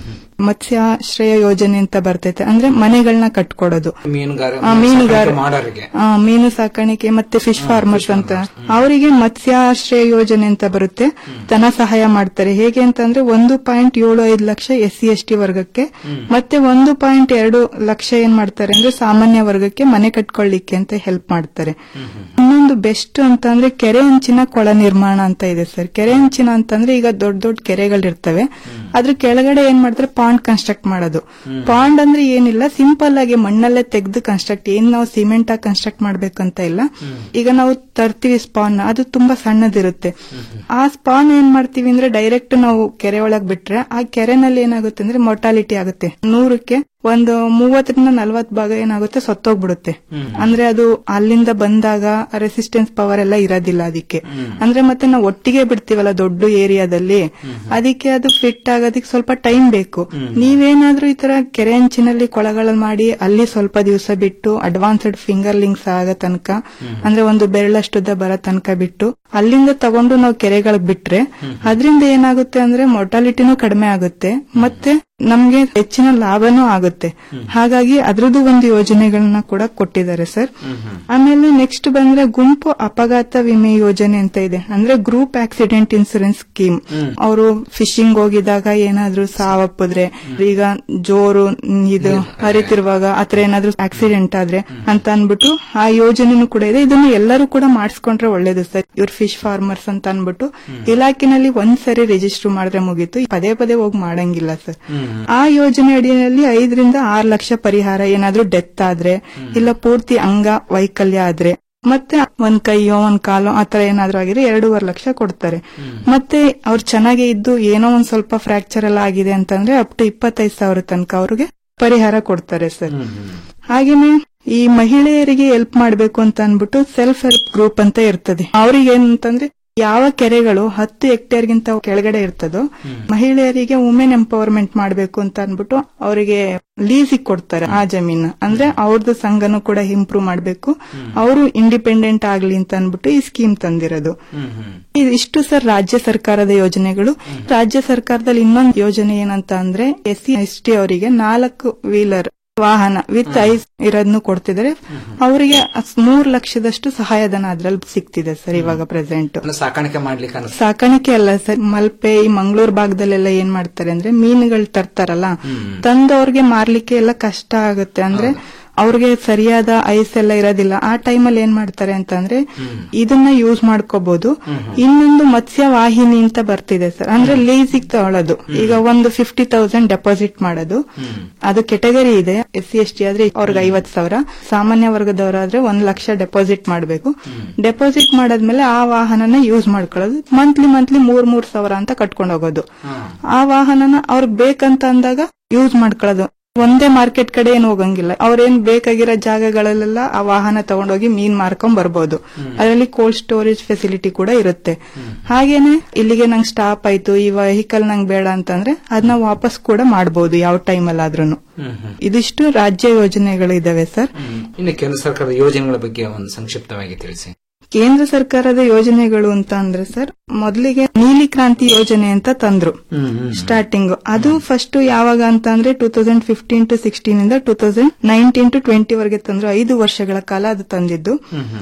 ಮತ್ಸ್ಯಾಶ್ರಯ ಯೋಜನೆ ಅಂತ ಬರ್ತೈತೆ ಅಂದ್ರೆ ಮನೆಗಳನ್ನ ಕಟ್ಕೊಡೋದು
ಮೀನುಗಾರ
ಆ, ಮೀನುಗಾರ
ಸಾಕಾಣಿಕೆ ಮಾಡೋರಿಗೆ
ಆ, ಮೀನು ಸಾಕಾಣಿಕೆ ಮತ್ತೆ ಫಿಶ್ ಫಾರ್ಮರ್ಸ್ ಅಂತ ಅವರಿಗೆ ಮತ್ಸ್ಯಾಶ್ರಯ ಯೋಜನೆ ಅಂತ ಬರುತ್ತೆ ಧನ ಸಹಾಯ ಮಾಡ್ತಾರೆ ಹೇಗೆ ಅಂತಂದ್ರೆ ಒಂದು ಪಾಯಿಂಟ್ ಏಳು ಐದು lakh S C S T ವರ್ಗಕ್ಕೆ ಮತ್ತೆ ಒಂದು ಪಾಯಿಂಟ್ ಎರಡು ಲಕ್ಷ ಏನ್ ಮಾಡ್ತಾರೆ ಅಂದ್ರೆ ಸಾಮಾನ್ಯ ವರ್ಗಕ್ಕೆ ಮನೆ ಕಟ್ಕೊಳ್ಳಿಕ್ಕೆ ಅಂತ ಹೆಲ್ಪ್ ಮಾಡ್ತಾರೆ ಇನ್ನೊಂದು ಬೆಸ್ಟ್ ಅಂತ ಅಂದ್ರೆ ಕೆರೆ ಹಂಚಿನ ಕೊಳ ನಿರ್ಮಾಣ ಅಂತ ಇದೆ ಸರ್ ಕೆರೆ ಹಂಚಿನ ಅಂತಂದ್ರೆ ಈಗ ದೊಡ್ಡ ದೊಡ್ಡ ಕೆರೆಗಳಿರ್ತವೆ ಅದ್ರ ಕೆಳಗಡೆ ಏನ್ ಮಾಡ್ತಾರೆ ಪಾಂಡ್ ಕನ್ಸ್ಟ್ರಕ್ಟ್ ಮಾಡೋದು ಪಾಂಡ್ ಅಂದ್ರೆ ಏನಿಲ್ಲ ಸಿಂಪಲ್ ಆಗಿ ಮಣ್ಣಲ್ಲೇ ತೆಗೆದು ಕನ್ಸ್ಟ್ರಕ್ಟ್ ಏನ್ ನಾವು ಸಿಮೆಂಟ್ ಆಗಿ ಕನ್ಸ್ಟ್ರಕ್ಟ್ ಮಾಡ್ಬೇಕಂತ ಇಲ್ಲ ಈಗ ನಾವು ತರ್ತೀವಿ ಸ್ಪಾನ್ ಅದು ತುಂಬಾ ಸಣ್ಣದಿರುತ್ತೆ ಆ ಸ್ಪಾನ್ ಏನ್ ಮಾಡ್ತೀವಿ ಅಂದ್ರೆ ಡೈರೆಕ್ಟ್ ನಾವು ಕೆರೆ ಒಳಗ್ ಬಿಟ್ರೆ ಆ ಕೆರೆನಲ್ಲಿ ಏನಾಗುತ್ತೆ ಅಂದ್ರೆ ಮೊರ್ಟಾಲಿಟಿ ಆಗುತ್ತೆ ನೂರಕ್ಕೆ ಒಂದು ಮೂವತ್ತರಿಂದ ನಲ್ವತ್ ಭಾಗ ಏನಾಗುತ್ತೆ ಸತ್ತೋಗ್ಬಿಡುತ್ತೆ ಅಂದ್ರೆ ಅದು ಅಲ್ಲಿಂದ ಬಂದಾಗ ರೆಸಿಸ್ಟೆನ್ಸ್ ಪವರ್ ಎಲ್ಲ ಇರೋದಿಲ್ಲ ಅದಕ್ಕೆ ಅಂದ್ರೆ ಮತ್ತೆ ನಾವು ಒಟ್ಟಿಗೆ ಬಿಡ್ತೀವಲ್ಲ ದೊಡ್ಡ ಏರಿಯಾದಲ್ಲಿ ಅದಕ್ಕೆ ಅದು ಫಿಟ್ ಆಗೋದಕ್ಕೆ ಸ್ವಲ್ಪ ಟೈಮ್ ಬೇಕು ನೀವೇನಾದ್ರೂ ಈ ತರ ಕೆರೆ ಅಂಚಿನಲ್ಲಿ ಕೊಳಗಳನ್ನು ಮಾಡಿ ಅಲ್ಲಿ ಸ್ವಲ್ಪ ದಿವಸ ಬಿಟ್ಟು ಅಡ್ವಾನ್ಸ್ಡ್ ಫಿಂಗರ್ ಲಿಂಕ್ಸ್ ಆಗೋ ತನಕ ಅಂದ್ರೆ ಒಂದು ಬೆರಳಷ್ಟುದ್ದ ಬರೋ ತನಕ ಬಿಟ್ಟು ಅಲ್ಲಿಂದ ತಗೊಂಡು ನಾವು ಕೆರೆಗಳಿಗೆ ಬಿಟ್ರೆ ಅದರಿಂದ ಏನಾಗುತ್ತೆ ಅಂದ್ರೆ ಮೊರ್ಟಾಲಿಟಿನೂ ಕಡಿಮೆ ಆಗುತ್ತೆ ಮತ್ತೆ ನಮ್ಗೆ ಹೆಚ್ಚಿನ ಲಾಭನೂ ಆಗುತ್ತೆ ಹಾಗಾಗಿ ಅದ್ರದ್ದು ಒಂದು ಯೋಜನೆಗಳನ್ನ ಕೂಡ ಕೊಟ್ಟಿದ್ದಾರೆ ಸರ್ ಆಮೇಲೆ ನೆಕ್ಸ್ಟ್ ಬಂದ್ರೆ ಗುಂಪು ಅಪಘಾತ ವಿಮೆ ಯೋಜನೆ ಅಂತ ಇದೆ ಅಂದ್ರೆ ಗ್ರೂಪ್ ಆಕ್ಸಿಡೆಂಟ್ ಇನ್ಸೂರೆನ್ಸ್ ಸ್ಕೀಮ್ ಅವರು ಫಿಶಿಂಗ್ ಹೋಗಿದಾಗ ಏನಾದ್ರೂ ಸಾವಪ್ಪಿದ್ರೆ ಈಗ ಜೋರು ಇದು ಹರಿತಿರುವಾಗ ಆತರ ಏನಾದ್ರೂ ಆಕ್ಸಿಡೆಂಟ್ ಆದ್ರೆ ಅಂತ ಅನ್ಬಿಟ್ಟು ಆ ಯೋಜನೆನೂ ಕೂಡ ಇದೆ ಇದನ್ನು ಎಲ್ಲರೂ ಕೂಡ ಮಾಡಿಸ್ಕೊಂಡ್ರೆ ಒಳ್ಳೇದು ಸರ್ ಇವ್ರ ಫಿಶ್ ಫಾರ್ಮರ್ಸ್ ಅಂತ ಅನ್ಬಿಟ್ಟು ಇಲಾಖೆನಲ್ಲಿ ಒಂದ್ಸರಿ ರಿಜಿಸ್ಟರ್ ಮಾಡಿದ್ರೆ ಮುಗೀತು ಪದೇ ಪದೇ ಹೋಗಿ ಮಾಡಂಗಿಲ್ಲ ಸರ್ ಆ ಯೋಜನೆ ಅಡಿಯಲ್ಲಿ ಐದರಿಂದ ಆರು ಲಕ್ಷ ಪರಿಹಾರ ಏನಾದ್ರೂ ಡೆತ್ ಆದ್ರೆ ಇಲ್ಲ ಪೂರ್ತಿ ಅಂಗ ವೈಕಲ್ಯ ಆದ್ರೆ ಮತ್ತೆ ಒಂದ್ ಕೈಯೋ ಒಂದ್ ಕಾಲೋ ಆತರ ಏನಾದ್ರೂ ಆಗಿದ್ರೆ ಎರಡೂವರೆ ಲಕ್ಷ ಕೊಡ್ತಾರೆ ಮತ್ತೆ ಅವ್ರು ಚೆನ್ನಾಗಿ ಇದ್ದು ಏನೋ ಒಂದ್ ಸ್ವಲ್ಪ ಫ್ರಾಕ್ಚರ್ ಎಲ್ಲ ಆಗಿದೆ ಅಂತಂದ್ರೆ ಅಪ್ ಟು ಇಪ್ಪತ್ತೈದು ಸಾವಿರ ತನಕ ಅವ್ರಿಗೆ ಪರಿಹಾರ ಕೊಡ್ತಾರೆ ಸರ್ ಹಾಗೇನೆ ಈ ಮಹಿಳೆಯರಿಗೆ ಹೆಲ್ಪ್ ಮಾಡ್ಬೇಕು ಅಂತ ಅನ್ಬಿಟ್ಟು ಸೆಲ್ಫ್ ಹೆಲ್ಪ್ ಗ್ರೂಪ್ ಅಂತ ಇರ್ತದೆ ಅವ್ರಿಗೆ ಏನಂತಂದ್ರೆ ಯಾವ ಕೆರೆಗಳು ಹತ್ತು ಹೆಕ್ಟೇರ್ಗಿಂತ ಕೆಳಗಡೆ ಇರ್ತದೋ ಮಹಿಳೆಯರಿಗೆ ವುಮೆನ್ ಎಂಪವರ್ಮೆಂಟ್ ಮಾಡ್ಬೇಕು ಅಂತ ಅನ್ಬಿಟ್ಟು ಅವರಿಗೆ ಲೀಸಿಗೆ ಕೊಡ್ತಾರೆ ಆ ಜಮೀನ್ ಅಂದ್ರೆ ಅವ್ರದ್ದು ಸಂಘನೂ ಕೂಡ ಇಂಪ್ರೂವ್ ಮಾಡ್ಬೇಕು ಅವರು ಇಂಡಿಪೆಂಡೆಂಟ್ ಆಗ್ಲಿ ಅಂತ ಅನ್ಬಿಟ್ಟು ಈ ಸ್ಕೀಮ್ ತಂದಿರೋದು ಇದು ಇಷ್ಟು ಸರ್ ರಾಜ್ಯ ಸರ್ಕಾರದ ಯೋಜನೆಗಳು ರಾಜ್ಯ ಸರ್ಕಾರದಲ್ಲಿ ಇನ್ನೊಂದು ಯೋಜನೆ ಏನಂತ ಅಂದ್ರೆ ಎಸ್ ಸಿ ಎಸ್ ಟಿ ಅವರಿಗೆ ನಾಲ್ಕು ವೀಲರ್ ವಾಹನ ವಿತ್ ಐಸ್ ಇರೋದನ್ನು ಕೊಡ್ತಿದ್ದಾರೆ ಅವರಿಗೆ ಮೂರ್ ಲಕ್ಷದಷ್ಟು ಸಹಾಯಧನ ಅದ್ರಲ್ಲಿ ಸಿಗ್ತಿದೆ ಸರ್ ಇವಾಗ ಪ್ರೆಸೆಂಟ್
ಸಾಕಾಣಿಕೆ ಮಾಡ್ಲಿಕ್ಕೆ ಅನ್ಸುತ್ತೆ.
ಸಾಕಾಣಿಕೆ ಅಲ್ಲ ಸರ್ ಮಲ್ಪೆ ಈ ಮಂಗಳೂರು ಭಾಗದಲ್ಲೆಲ್ಲ ಏನ್ ಮಾಡ್ತಾರೆ ಅಂದ್ರೆ ಮೀನುಗಳು ತರ್ತಾರಲ್ಲ ತಂದು ಅವ್ರಿಗೆ ಮಾರ್ಲಿಕ್ಕೆ ಎಲ್ಲ ಕಷ್ಟ ಆಗುತ್ತೆ ಅಂದ್ರೆ ಅವ್ರಿಗೆ ಸರಿಯಾದ ಐಸ್ ಎಲ್ಲ ಇರೋದಿಲ್ಲ ಆ ಟೈಮಲ್ಲಿ ಏನ್ ಮಾಡ್ತಾರೆ ಅಂತಂದ್ರೆ ಇದನ್ನ ಯೂಸ್ ಮಾಡ್ಕೋಬಹುದು ಇನ್ನೊಂದು ಮತ್ಸ್ಯ ವಾಹಿನಿ ಅಂತ ಬರ್ತಿದೆ ಸರ್ ಅಂದ್ರೆ ಲೀಸಿಗೆ ತಗೊಳ್ಳೋದು ಈಗ ಒಂದು ಫಿಫ್ಟಿ ತೌಸಂಡ್ ಡೆಪಾಸಿಟ್ ಮಾಡೋದು ಅದು ಕೆಟಗರಿ ಇದೆ ಎಸ್ ಸಿ ಎಸ್ ಟಿ ಆದ್ರೆ ಅವ್ರಿಗೆ ಐವತ್ ಸಾವಿರ ಸಾಮಾನ್ಯ ವರ್ಗದವರಾದ್ರೆ ಒಂದ್ ಲಕ್ಷ ಡೆಪಾಸಿಟ್ ಮಾಡಬೇಕು ಡೆಪಾಸಿಟ್ ಮಾಡಾದ್ಮೇಲೆ ಆ ವಾಹನನ ಯೂಸ್ ಮಾಡ್ಕೊಳ್ಳೋದು ಮಂತ್ಲಿ ಮಂತ್ಲಿ ಮೂರ್ ಮೂರ್ ಸಾವಿರ ಅಂತ ಕಟ್ಕೊಂಡು ಹೋಗೋದು ಆ ವಾಹನನ ಅವ್ರಿಗೆ ಬೇಕಂತ ಅಂದಾಗ ಯೂಸ್ ಮಾಡ್ಕೊಳ್ಳೋದು ಒಂದೇ ಮಾರ್ಕೆಟ್ ಕಡೆ ಏನು ಹೋಗಂಗಿಲ್ಲ ಅವ್ರೇನ್ ಬೇಕಾಗಿರೋ ಜಾಗಗಳಲ್ಲೆಲ್ಲ ಆ ವಾಹನ ತಗೊಂಡೋಗಿ ಮೀನ್ ಮಾರ್ಕೊಂಡ್ ಬರ್ಬೋದು ಅದರಲ್ಲಿ ಕೋಲ್ಡ್ ಸ್ಟೋರೇಜ್ ಫೆಸಿಲಿಟಿ ಕೂಡ ಇರುತ್ತೆ ಹಾಗೇನೆ ಇಲ್ಲಿಗೆ ನಂಗೆ ಸ್ಟಾಪ್ ಆಯ್ತು ಈ ವೆಹಿಕಲ್ ನಂಗೆ ಬೇಡ ಅಂತಂದ್ರೆ ಅದನ್ನ ವಾಪಸ್ ಕೂಡ ಮಾಡಬಹುದು ಯಾವ ಟೈಮಲ್ಲಿ ಆದ್ರೂ ಇದಿಷ್ಟು ರಾಜ್ಯ ಯೋಜನೆಗಳು ಇದಾವೆ ಸರ್
ಇನ್ನು ಕೇಂದ್ರ ಸರ್ಕಾರದ ಯೋಜನೆಗಳ ಬಗ್ಗೆ ಒಂದು ಸಂಕ್ಷಿಪ್ತವಾಗಿ ತಿಳಿಸಿ
ಕೇಂದ್ರ ಸರ್ಕಾರದ ಯೋಜನೆಗಳು ಅಂತ ಅಂದ್ರೆ ಸರ್ ಮೊದಲಿಗೆ ನೀಲಿ ಕ್ರಾಂತಿ ಯೋಜನೆ ಅಂತ ತಂದ್ರು ಸ್ಟಾರ್ಟಿಂಗ್ ಅದು ಫಸ್ಟ್ ಯಾವಾಗ ಅಂತ ಅಂದ್ರೆ two thousand fifteen to sixteen ಇಂದ two thousand nineteen to twenty ವರೆಗೆ ತಂದ್ರು ಐದು ವರ್ಷಗಳ ಕಾಲ ಅದು ತಂದಿದ್ದು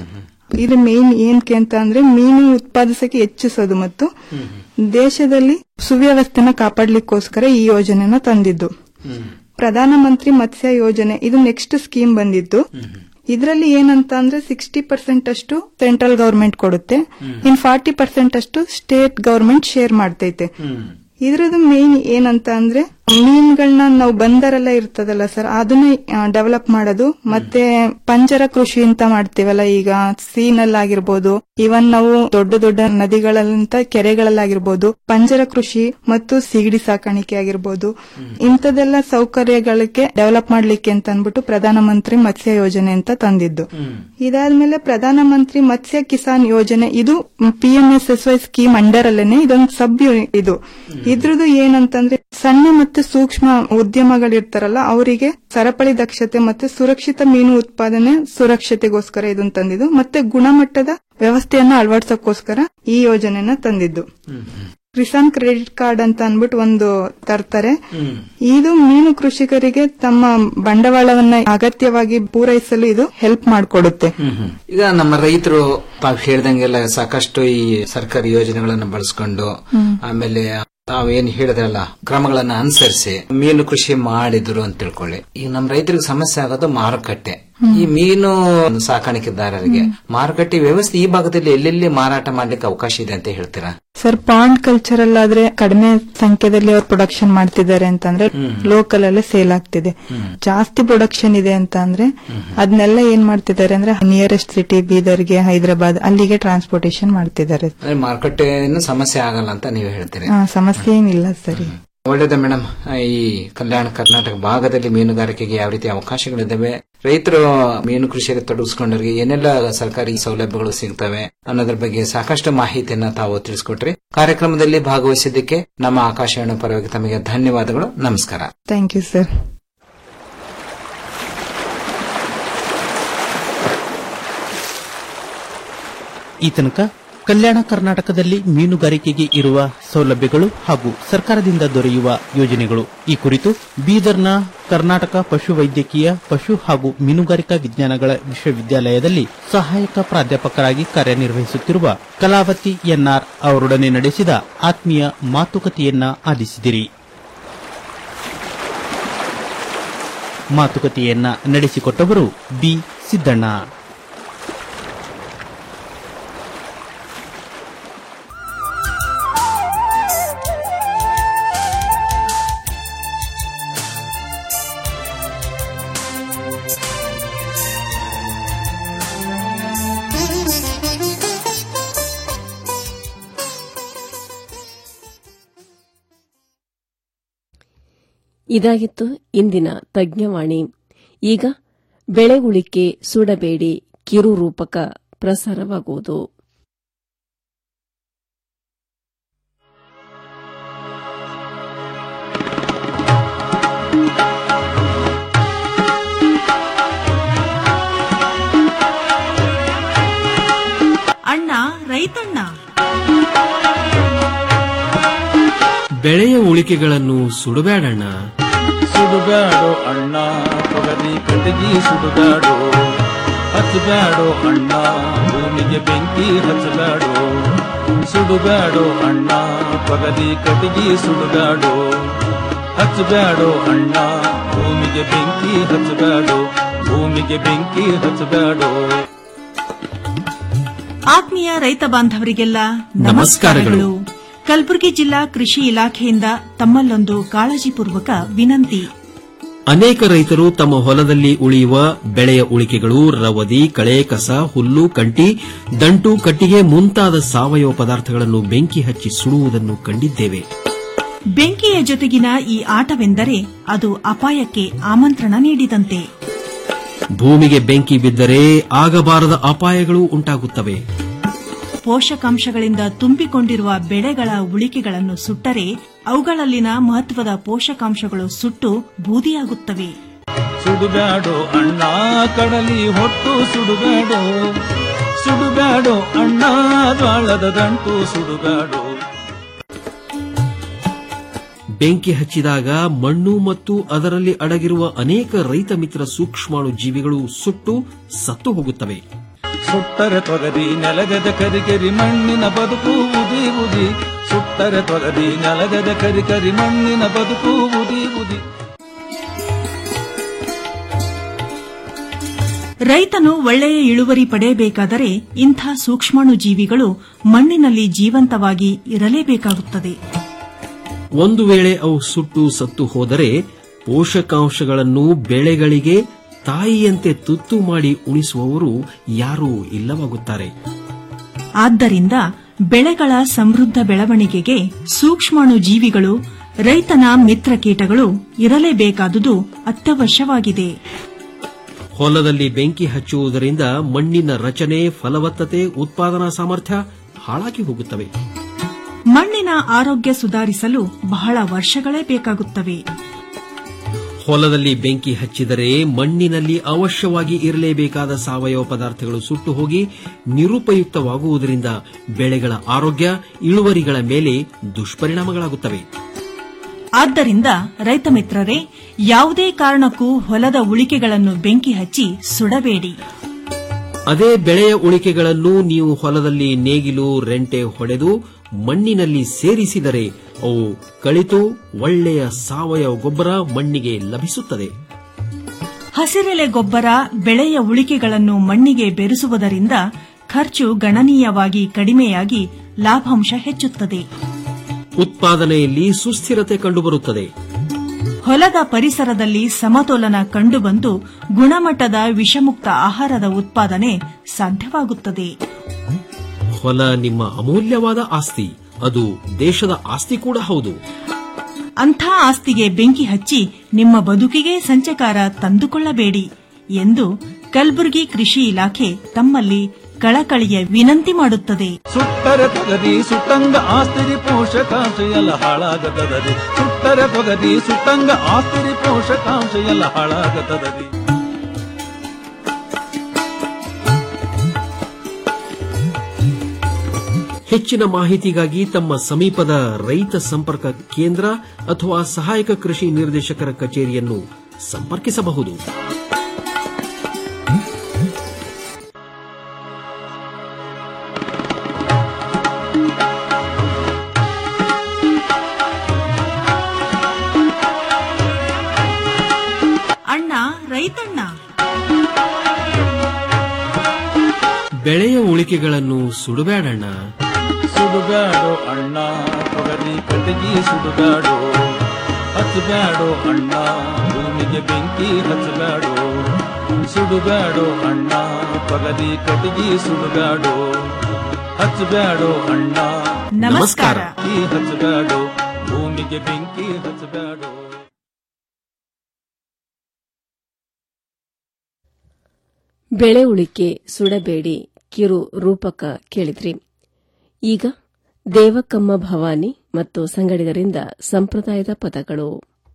ಇದು ಮೇನ್ ಏನಕ್ಕೆ ಅಂತ ಅಂದ್ರೆ ಮೀನು ಉತ್ಪಾದಿಸಕ್ಕೆ ಹೆಚ್ಚಿಸೋದು ಮತ್ತು ದೇಶದಲ್ಲಿ ಸುವ್ಯವಸ್ಥೆನ ಕಾಪಾಡ್ಲಿಕ್ಕೋಸ್ಕರ ಈ ಯೋಜನೆನ ತಂದಿದ್ದು ಪ್ರಧಾನ ಮಂತ್ರಿ ಮತ್ಸ್ಯ ಯೋಜನೆ ಇದು ನೆಕ್ಸ್ಟ್ ಸ್ಕೀಮ್ ಬಂದಿದ್ದು ಇದರಲ್ಲಿ ಏನಂತ ಅಂದ್ರೆ ಸಿಕ್ಸ್ಟಿ ಪರ್ಸೆಂಟ್ ಅಷ್ಟು ಸೆಂಟ್ರಲ್ ಗವರ್ಮೆಂಟ್ ಕೊಡುತ್ತೆ ಇನ್ ಫಾರ್ಟಿ ಪರ್ಸೆಂಟ್ ಅಷ್ಟು ಸ್ಟೇಟ್ ಗವರ್ಮೆಂಟ್ ಶೇರ್ ಮಾಡ್ತೈತೆ ಇದ್ರದ್ದು ಮೇನ್ ಏನಂತ ಅಂದ್ರೆ ಮೀನ್ಗಳನ್ನ ನಾವು ಬಂದರೆಲ್ಲ ಇರ್ತದಲ್ಲ ಸರ್ ಅದನ್ನ ಡೆವಲಪ್ ಮಾಡೋದು ಮತ್ತೆ ಪಂಜರ ಕೃಷಿ ಅಂತ ಮಾಡ್ತೀವಲ್ಲ ಈಗ ಸೀನಲ್ಲಾಗಿರ್ಬೋದು ಇವನ್ ನಾವು ದೊಡ್ಡ ದೊಡ್ಡ ನದಿಗಳಂತ ಕೆರೆಗಳಲ್ಲಾಗಿರ್ಬೋದು ಪಂಜರ ಕೃಷಿ ಮತ್ತು ಸಿಗಡಿ ಸಾಕಾಣಿಕೆ ಆಗಿರ್ಬೋದು ಇಂಥದೆಲ್ಲ ಸೌಕರ್ಯಗಳಿಗೆ ಡೆವಲಪ್ ಮಾಡ್ಲಿಕ್ಕೆ ಅಂತ ಅಂದ್ಬಿಟ್ಟು ಪ್ರಧಾನ ಮಂತ್ರಿ ಮತ್ಸ್ಯ ಯೋಜನೆ ಅಂತ ತಂದಿದ್ದು ಇದಾದ್ಮೇಲೆ ಪ್ರಧಾನ ಮಂತ್ರಿ ಮತ್ಸ್ಯ ಕಿಸಾನ್ ಯೋಜನೆ ಇದು P M S S Y scheme under ಅಲ್ಲೇನೆ ಇದೊಂದು ಸಬ್ ಇದು ಇದ್ರದ್ದು ಏನಂತಂದ್ರೆ ಸಣ್ಣ ಮತ್ತೆ ಸೂಕ್ಷ್ಮ ಉದ್ಯಮಗಳಿರ್ತಾರಲ್ಲ ಅವರಿಗೆ ಸರಪಳಿ ದಕ್ಷತೆ ಮತ್ತೆ ಸುರಕ್ಷಿತ ಮೀನು ಉತ್ಪಾದನೆ ಸುರಕ್ಷತೆಗೋಸ್ಕರ ಇದನ್ನ ತಂದಿದ್ದು ಮತ್ತೆ ಗುಣಮಟ್ಟದ ವ್ಯವಸ್ಥೆಯನ್ನ ಅಳವಡಿಸೋಕೋಸ್ಕರ ಈ ಯೋಜನೆನ ತಂದಿದ್ದು ಕಿಸಾನ್ ಕ್ರೆಡಿಟ್ ಕಾರ್ಡ್ ಅಂತ ಅನ್ಬಿಟ್ಟು ಒಂದು ತರ್ತಾರೆ ಇದು ಮೀನು ಕೃಷಿಕರಿಗೆ ತಮ್ಮ ಬಂಡವಾಳವನ್ನ ಅಗತ್ಯವಾಗಿ ಪೂರೈಸಲು ಇದು ಹೆಲ್ಪ್ ಮಾಡಿಕೊಡುತ್ತೆ
ಈಗ ನಮ್ಮ ರೈತರು ತಾವು ಹೇಳ್ದಂಗೆಲ್ಲ ಸಾಕಷ್ಟು ಈ ಸರ್ಕಾರಿ ಯೋಜನೆಗಳನ್ನ ಬಳಸ್ಕೊಂಡು ಆಮೇಲೆ ತಾವೇನ್ ಹೇಳಿದ್ರಲ್ಲ ಕ್ರಮಗಳನ್ನ ಅನುಸರಿಸಿ ಮೀನು ಕೃಷಿ ಮಾಡಿದ್ರು ಅಂತ ತಿಳ್ಕೊಳ್ಳಿ ಈಗ ನಮ್ಮ ರೈತರಿಗೆ ಸಮಸ್ಯೆ ಆಗೋದು ಮಾರುಕಟ್ಟೆ ಈ ಮೀನು ಸಾಕಾಣಿಕೆದಾರರಿಗೆ ಮಾರುಕಟ್ಟೆ ವ್ಯವಸ್ಥೆ ಈ ಭಾಗದಲ್ಲಿ ಎಲ್ಲೆಲ್ಲಿ ಮಾರಾಟ ಮಾಡ್ಲಿಕ್ಕೆ ಅವಕಾಶ ಇದೆ ಅಂತ ಹೇಳ್ತೀರಾ
ಸರ್ ಪಾಂಡ್ ಕಲ್ಚರ್ ಅಲ್ಲಾದ್ರೆ ಕಡಿಮೆ ಸಂಖ್ಯೆದಲ್ಲಿ ಅವ್ರು ಪ್ರೊಡಕ್ಷನ್ ಮಾಡ್ತಿದ್ದಾರೆ ಅಂತಂದ್ರೆ ಲೋಕಲ್ ಅಲ್ಲೇ ಸೇಲ್ ಆಗ್ತಿದೆ ಜಾಸ್ತಿ ಪ್ರೊಡಕ್ಷನ್ ಇದೆ ಅಂತ ಅಂದ್ರೆ ಅದನ್ನೆಲ್ಲ ಏನ್ ಮಾಡ್ತಿದ್ದಾರೆ ಅಂದ್ರೆ ನಿಯರೆಸ್ಟ್ ಸಿಟಿ ಬೀದರ್ಗೆ ಹೈದರಾಬಾದ್ ಅಲ್ಲಿಗೆ ಟ್ರಾನ್ಸ್ಪೋರ್ಟೇಶನ್ ಮಾಡ್ತಿದ್ದಾರೆ
ಅಂದ್ರೆ ಮಾರುಕಟ್ಟೆ ಸಮಸ್ಯೆ ಆಗಲ್ಲ ಅಂತ ನೀವು ಹೇಳ್ತೀರಿ
ಆ, ಸಮಸ್ಯೆ ಏನಿಲ್ಲ ಸರಿ
ಒಳ್ಳೇದ ಮೇಡಮ್ ಈ ಕಲ್ಯಾಣ ಕರ್ನಾಟಕ ಭಾಗದಲ್ಲಿ ಮೀನುಗಾರಿಕೆಗೆ ಯಾವ ರೀತಿ ಅವಕಾಶಗಳಿದ್ದಾವೆ ರೈತರು ಮೀನು ಕೃಷಿಯಲ್ಲಿ ತೊಡಗಿಸ್ಕೊಂಡವರಿಗೆ ಏನೆಲ್ಲ ಸರ್ಕಾರಿ ಸೌಲಭ್ಯಗಳು ಸಿಗ್ತವೆ ಅನ್ನೋದ್ರ ಬಗ್ಗೆ ಸಾಕಷ್ಟು ಮಾಹಿತಿಯನ್ನ ತಾವು ತಿಳಿಸ್ಕೊಟ್ರಿ ಕಾರ್ಯಕ್ರಮದಲ್ಲಿ ಭಾಗವಹಿಸಿದ್ದಕ್ಕೆ ನಮ್ಮ ಆಕಾಶವಾಣಿ ಪರವಾಗಿ ತಮಗೆ ಧನ್ಯವಾದಗಳು ನಮಸ್ಕಾರ
ಥ್ಯಾಂಕ್ ಯು ಸರ್
ಈ ತನಕ ಕಲ್ಯಾಣ ಕರ್ನಾಟಕದಲ್ಲಿ ಮೀನುಗಾರಿಕೆಗೆ ಇರುವ ಸೌಲಭ್ಯಗಳು ಹಾಗೂ ಸರ್ಕಾರದಿಂದ ದೊರೆಯುವ ಯೋಜನೆಗಳು ಈ ಕುರಿತು ಬೀದರ್ನ ಕರ್ನಾಟಕ ಪಶು ವೈದ್ಯಕೀಯ ಪಶು ಹಾಗೂ ಮೀನುಗಾರಿಕಾ ವಿಜ್ಞಾನಗಳ ವಿಶ್ವವಿದ್ಯಾಲಯದಲ್ಲಿ ಸಹಾಯಕ ಪ್ರಾಧ್ಯಾಪಕರಾಗಿ ಕಾರ್ಯನಿರ್ವಹಿಸುತ್ತಿರುವ ಕಲಾವತಿ ಎನ್ಆರ್ ಅವರೊಡನೆ ನಡೆಸಿದ ಆತ್ಮೀಯ ಮಾತುಕತೆಯನ್ನ ಆಲಿಸಿದಿರಿ ಮಾತುಕತೆಯನ್ನ ನಡೆಸಿಕೊಟ್ಟವರು ಬಿ ಸಿದ್ದಣ್ಣ
ಇದಾಗಿತ್ತು ಇಂದಿನ ತಜ್ಞವಾಣಿ ಈಗ ಬೆಳೆ ಉಳಿಕೆ ಸುಡಬೇಡಿ ಕಿರು ರೂಪಕ ಪ್ರಸಾರವಾಗುವುದು
ಅಣ್ಣ ರೈತಣ್ಣ
ಬೆಳೆಯ ಉಳಿಕೆಗಳನ್ನು ಸುಡಬೇಡಣ್ಣ
ಸುಡುಗಾಡೋ ಅಣ್ಣ ತೊಗರಿ ಕಟಗಿ ಸುಡುಗಾಡೋ ಹಚ್ಚಬೇಡೋ ಅಣ್ಣ ಭೂಮಿಗೆ ಬೆಂಕಿ ಹಚ್ಚಬೇಡೋ ಸುಡುಗಾಡೋ ಅಣ್ಣ ತೊಗರಿ ಕಟಗಿ ಸುಡುಗಾಡೋ ಹಚ್ಚಬೇಡೋ ಅಣ್ಣ ಭೂಮಿಗೆ ಬೆಂಕಿ ಹಚ್ಚಬೇಡೋ ಭೂಮಿಗೆ ಬೆಂಕಿ ಹಚ್ಚಬೇಡೋ
ಆತ್ಮೀಯ ರೈತ ಬಾಂಧವರಿಗೆಲ್ಲ
ನಮಸ್ಕಾರಗಳು.
ಕಲಬುರಗಿ ಜಿಲ್ಲಾ ಕೃಷಿ ಇಲಾಖೆಯಿಂದ ತಮ್ಮಲ್ಲೊಂದು ಕಾಳಜಿಪೂರ್ವಕ ವಿನಂತಿ
ಅನೇಕ ರೈತರು ತಮ್ಮ ಹೊಲದಲ್ಲಿ ಉಳಿಯುವ ಬೆಳೆಯ ಉಳಿಕೆಗಳು ರವದಿ ಕಳೆ ಕಸ ಹುಲ್ಲು ಕಂಟಿ ದಂಟು ಕಟ್ಟಿಗೆ ಮುಂತಾದ ಸಾವಯವ ಪದಾರ್ಥಗಳನ್ನು ಬೆಂಕಿ ಹಚ್ಚಿ ಸುಡುವುದನ್ನು ಕಂಡಿದ್ದೇವೆ
ಬೆಂಕಿಯ ಜೊತೆಗಿನ ಈ ಆಟವೆಂದರೆ ಅದು ಅಪಾಯಕ್ಕೆ ಆಮಂತ್ರಣ ನೀಡಿದಂತೆ
ಭೂಮಿಗೆ ಬೆಂಕಿ ಬಿದ್ದರೆ ಆಗಬಾರದ ಅಪಾಯಗಳು ಉಂಟಾಗುತ್ತವೆ
ಪೋಷಕಾಂಶಗಳಿಂದ ತುಂಬಿಕೊಂಡಿರುವ ಬೆಳೆಗಳ ಉಳಿಕೆಗಳನ್ನು ಸುಟ್ಟರೆ ಅವುಗಳಲ್ಲಿನ ಮಹತ್ವದ ಪೋಷಕಾಂಶಗಳು ಸುಟ್ಟು ಬೂದಿಯಾಗುತ್ತವೆ
ಸುಡುಗಾಡೋ ಅಣ್ಣ ಕಡಲಿ ಹೊಟ್ಟು ಸುಡುಗಾಡೋ ಸುಡುಗಾಡೋ ಅಣ್ಣ ಜ್ವಾಳದ ದಂಟು ಸುಡುಗಾಡೋ
ಬೆಂಕಿ ಹಚ್ಚಿದಾಗ ಮಣ್ಣು ಮತ್ತು ಅದರಲ್ಲಿ ಅಡಗಿರುವ ಅನೇಕ ರೈತ ಮಿತ್ರ ಸೂಕ್ಷ್ಮಾಣು ಜೀವಿಗಳು ಸುಟ್ಟು ಸತ್ತು ಹೋಗುತ್ತವೆ
ಸುಟ್ಟರೆ ತೊಗರಿ ನೆಲಗದ ಕರಿಕರಿ ಮಣ್ಣಿನ ಬದುಕು ಉದಿ ಉದಿ ಸುಟ್ಟರೆ ತೊಗರಿ ನೆಲಗದ ಕರಿಕರಿ ಮಣ್ಣಿನ ಬದುಕು ಉದಿ ಉದಿ
ರೈತನು ಒಳ್ಳೆಯ ಇಳುವರಿ ಪಡೆಯಬೇಕಾದರೆ ಇಂಥ ಸೂಕ್ಷ್ಮಾಣು ಜೀವಿಗಳು ಮಣ್ಣಿನಲ್ಲಿ ಜೀವಂತವಾಗಿ ಇರಲೇಬೇಕಾಗುತ್ತದೆ
ಒಂದು ವೇಳೆ ಅವು ಸುಟ್ಟು ಸತ್ತು ಹೋದರೆ ಪೋಷಕಾಂಶಗಳನ್ನು ಬೆಳೆಗಳಿಗೆ ತಾಯಿಯಂತೆ ತುತ್ತು ಮಾಡಿ ಉಣಿಸುವವರು ಯಾರೂ ಇಲ್ಲವಾಗುತ್ತಾರೆ
ಆದ್ದರಿಂದ ಬೆಳೆಗಳ ಸಮೃದ್ಧ ಬೆಳವಣಿಗೆಗೆ ಸೂಕ್ಷ್ಮಾಣು ಜೀವಿಗಳು ರೈತನ ಮಿತ್ರ ಕೀಟಗಳು ಇರಲೇಬೇಕಾದುದು ಅತ್ಯವಶ್ಯವಾಗಿದೆ
ಹೊಲದಲ್ಲಿ ಬೆಂಕಿ ಹಚ್ಚುವುದರಿಂದ ಮಣ್ಣಿನ ರಚನೆ ಫಲವತ್ತತೆ ಉತ್ಪಾದನಾ ಸಾಮರ್ಥ್ಯ ಹಾಳಾಗಿ ಹೋಗುತ್ತವೆ
ಮಣ್ಣಿನ ಆರೋಗ್ಯ ಸುಧಾರಿಸಲು ಬಹಳ ವರ್ಷಗಳೇ ಬೇಕಾಗುತ್ತವೆ
ಹೊಲದಲ್ಲಿ ಬೆಂಕಿ ಹಚ್ಚಿದರೆ ಮಣ್ಣಿನಲ್ಲಿ ಅವಶ್ಯವಾಗಿ ಇರಲೇಬೇಕಾದ ಸಾವಯವ ಪದಾರ್ಥಗಳು ಸುಟ್ಟು ಹೋಗಿ ನಿರುಪಯುಕ್ತವಾಗುವುದರಿಂದ ಬೆಳೆಗಳ ಆರೋಗ್ಯ ಇಳುವರಿಗಳ ಮೇಲೆ ದುಷ್ಪರಿಣಾಮಗಳಾಗುತ್ತವೆ
ಆದ್ದರಿಂದ ರೈತ ಮಿತ್ರರೇ ಯಾವುದೇ ಕಾರಣಕ್ಕೂ ಹೊಲದ ಉಳಿಕೆಗಳನ್ನು ಬೆಂಕಿ ಹಚ್ಚಿ ಸುಡಬೇಡಿ
ಅದೇ ಬೆಳೆಯ ಉಳಿಕೆಗಳನ್ನು ನೀವು ಹೊಲದಲ್ಲಿ ನೇಗಿಲು ರೆಂಟೆ ಹೊಡೆದು ಮಣ್ಣಿನಲ್ಲಿ ಸೇರಿಸಿದರೆ ಅವು ಕಳಿತು ಒಳ್ಳೆಯ ಸಾವಯವ ಗೊಬ್ಬರ ಮಣ್ಣಿಗೆ ಲಭಿಸುತ್ತದೆ
ಹಸಿರೆಲೆ ಗೊಬ್ಬರ ಬೆಳೆಯ ಉಳಿಕೆಗಳನ್ನು ಮಣ್ಣಿಗೆ ಬೆರೆಸುವುದರಿಂದ ಖರ್ಚು ಗಣನೀಯವಾಗಿ ಕಡಿಮೆಯಾಗಿ ಲಾಭಾಂಶ ಹೆಚ್ಚುತ್ತದೆ
ಉತ್ಪಾದನೆಯಲ್ಲಿ ಸುಸ್ಥಿರತೆ ಕಂಡುಬರುತ್ತದೆ
ಹೊಲದ ಪರಿಸರದಲ್ಲಿ ಸಮತೋಲನ ಕಂಡುಬಂದು ಗುಣಮಟ್ಟದ ವಿಷಮುಕ್ತ ಆಹಾರದ ಉತ್ಪಾದನೆ ಸಾಧ್ಯವಾಗುತ್ತದೆ
ಹೊಲ ನಿಮ್ಮ ಅಮೂಲ್ಯವಾದ ಆಸ್ತಿ ಅದು ದೇಶದ ಆಸ್ತಿ ಕೂಡ ಹೌದು
ಅಂಥ ಆಸ್ತಿಗೆ ಬೆಂಕಿ ಹಚ್ಚಿ ನಿಮ್ಮ ಬದುಕಿಗೆ ಸಂಚಕಾರ ತಂದುಕೊಳ್ಳಬೇಡಿ ಎಂದು ಕಲಬುರಗಿ ಕೃಷಿ ಇಲಾಖೆ ತಮ್ಮಲ್ಲಿ ಕಳಕಳಿಯ ವಿನಂತಿ ಮಾಡುತ್ತದೆ
ಸುಟ್ಟರೆ ತೊಗರಿ ಸುಟ್ಟಂಗ ಆಸ್ತಿರಿ ಪೋಷಕಾಂಶ ಎಲ್ಲ ಹಾಳಾಗತದರಿ ಸುಟ್ಟರೆ ತೊಗರಿ ಸುಟ್ಟಂಗ ಆಸ್ತಿರಿ ಪೋಷಕಾಂಶ ಎಲ್ಲ ಹಾಳಾಗತದರಿ
ಹೆಚ್ಚಿನ ಮಾಹಿತಿಗಾಗಿ ತಮ್ಮ ಸಮೀಪದ ರೈತ ಸಂಪರ್ಕ ಕೇಂದ್ರ ಅಥವಾ ಸಹಾಯಕ ಕೃಷಿ ನಿರ್ದೇಶಕರ ಕಚೇರಿಯನ್ನು ಸಂಪರ್ಕಿಸಬಹುದು
ಅಣ್ಣ ರೈತಣ್ಣ
ಬೆಳೆಯ ಉಳಿಕೆಗಳನ್ನು ಸುಡಬೇಡಣ್ಣ
ಸುಡುಗಾಡೋ ಅಣ್ಣ ತೊಗರಿ ಕಟಗಿ ಸುಡುಗಾಡೋ ಹಚ್ಚಬೇಡೋ ಅಣ್ಣ ಭೂಮಿಗೆ ಬೆಂಕಿ ಹಚ್ಚಬೇಡೋ ಸುಡುಗಾಡೋ ಅಣ್ಣ ತೊಗರಿ ಕಟಗಿ ಸುಡುಗಾಡೋ ಹಚ್ಚಬೇಡೋ ಅಣ್ಣ
ನಮಸ್ಕಾರ.
ಈ ಹಚ್ಚಬೇಡೋ ಭೂಮಿಗೆ ಬೆಂಕಿ ಹಚ್ಚಬೇಡೋ
ಬೆಳೆ ಉಳಿಕೆ ಸುಡಬೇಡಿ ಕಿರು ರೂಪಕ ಕೇಳಿದ್ರಿ ಈಗ ದೇವಕ್ಕಮ್ಮ ಭವಾನಿ ಮತ್ತು ಸಂಗಡಿಗರಿಂದ ಸಂಪ್ರದಾಯದ ಪದಗಳು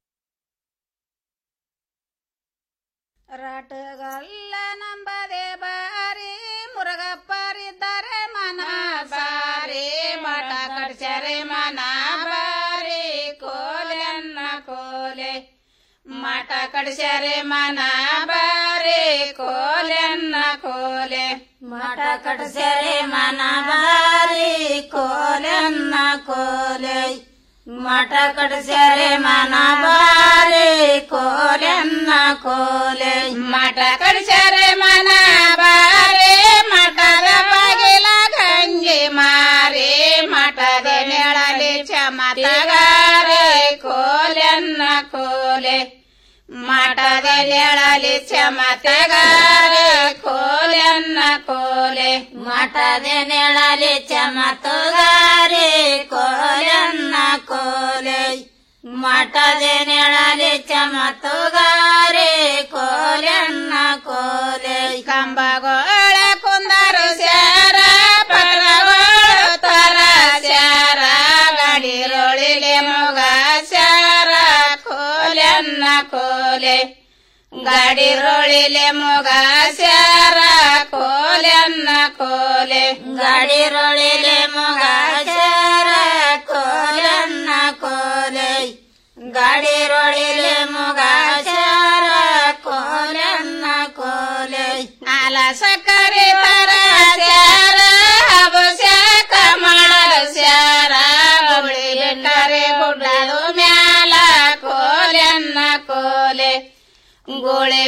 ರಾಟಗಲ್ಲ ನಂಬದೆ ಬಾರಿ ಮುರುಗಪ್ಪರಿದ್ದಾರೆ ಮನ ಬಾರಿ ಮಠ ಕಟ್ಸರೆ ಮನ ಬಾರಿ ಕೋಲೆನ್ನ ಕೋಲೆ ಮಠ ಕಟ್ಸರೆ ಮನ ಬಾರಿ ಕೋಲೆನ್ನ ಕೋಲೆ ಮಠ ಕಟ್ಸರೆ ಮನ ಬಾರಿ ಕೋಲೆನ್ನ ಕೋಲೆ ಮಠ ಕಟ್ಸರೆ ಮನ ಬಾರಿ ಕೋಲೆನ್ನ ಕೋಲೆ ಮಠ ಕಟ್ಸರೆ ಮನ ಬಾರಿ ಮಠದ ಬಗಿಲ ಗಂಜಿ ಮಾರಿ ಮಠದ ನೆಳಲಿ ಚಮತಗಾರೆ ಕೋಲೆನ್ನ ಕೋಲೆ ಮಠದ ನೆಳಲಿ ಚಮತಗಾರೆ ಕೋಲೆನ್ನ ಕೋಲೆ ಮಠದ ನೆಳಲಿ ಚಮತಗಾರೆ ಕೋಲೆನ್ನ ಕೋಲೆ ಮಠದ ನೆಳಲಿ ಚಮತುಗಾರೆ ಕೋಲೆನ್ನ ಕೋಲೆ ಕಂಬಗೋಳ ಕುಂದರು ಸ್ಯಾರ ಪತ್ರಗೋಳ ತರ ಸ್ಯಾರ ಗಡಿರೊಳಿಲೆ ಮುಗ ಸ್ಯಾರ ಕೋಲೆನ್ನ ಕೋಲೆ ಗಡಿರೊಳಿಲೆ ಮುಗ ಸ್ಯಾರ ಕೋಲೆನ್ನ ಕೋಲೆ ಗಡಿರೊಳಿಲೆ ಮುಗ ಸ್ಯಾರ ಕೋಲೆನ್ನ ಕೋಲೆ ಗಡಿರೊಳಿಲೆ ಮುಗ ಸ್ಯಾರ ಕೋಲೆನ್ನ ಕೋಲೆ ಅಲ ಸಕ್ಕರೆ ತರ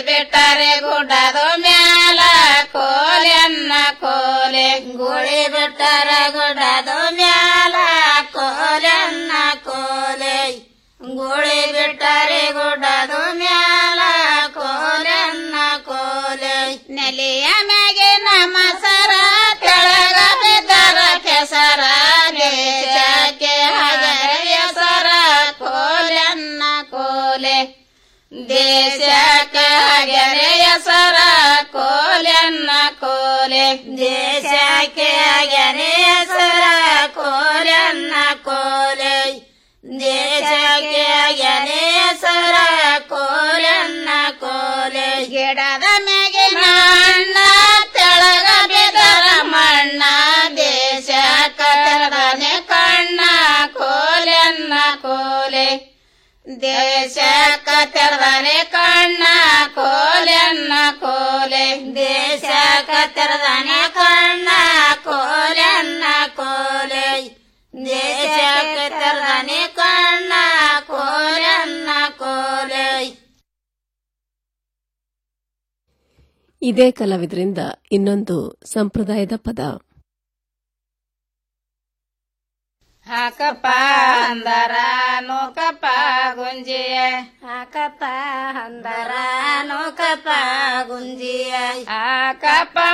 ಬಿಟ್ಟರೆ ಗುಡ್ಡದ ಮ್ಯಾಲ ಕೋಲೆನ್ನ ಕೋಲೆ ಗುಳಿ ಬಿಟ್ಟರೆ ಗುಡ್ಡದ ಮ್ಯಾಲ ಕೋಲೆನ್ನ ಕೋಲೆ ಗುಳಿ ಬಿಟ್ಟರೆ ಗುಡ್ಡದ ಮ್ಯಾಲ ಕೋಲೆನ್ನ ಕೋಲೆ ನೆಲೆಯ ಮ್ಯಾಗೆ ನಮ್ಮ ಸರ ಕೆಳಗ ಬಿದ್ದರ ಕೆಸರ ದೇಶಕ್ಕೆ ಹಗರೆಯ ಸರ ಕೋಲೆನ್ನ ಕೋಲೆ ದೇಶಕ್ಕ ಹಗರೆಯ ಸರ ಕೋಲೆನ್ನ ಕೋಲೆ ದೇಶಕ್ಕೆ ಹಗರೆಯ ಸರ ಕೋಲೆನ್ನ ಕೋಲೆ ದೇಶಕ್ಕೆ ಹಗರೆಯ ಸರ ಕೋಲೆನ್ನ ಕೋಲೆ ಗಿಡದ ಮ್ಯಾಗೆ ಮಣ್ಣ ತೆಳಗ ಬೆದರ ಮಣ್ಣ ದೇಶ ಕದನೆ ಕಣ್ಣ ಕೋಲೆನ್ನ ಕೋಲೆ ದೇಶ ಕತ್ತರದಾನೆ ಕಣ್ಣ ಕೋಲೆನ್ನ ಕೋಲೆ ದೇಶ ಕತ್ತರದಾನೆ ಕಣ್ಣ ಕೋಲೆನ್ನ ಕೋಲೆ ದೇಶ ಕತ್ತರದಾನೆ ಕಣ್ಣ ಕೋಲೆನ್ನ ಕೋಲೆ
ಇದೇ ಕಲಾವಿದರಿಂದ ಇನ್ನೊಂದು ಸಂಪ್ರದಾಯದ ಪದ
ಹಾಕಪ್ಪ ಅಂದರ ನೋಕಪ್ಪ ಗುಂಜಿಯ ಹಾಕಪ್ಪ ಅಂದರ ನೋಕಪ್ಪ ಗುಂಜಿಯ ಹಾಕಪ್ಪ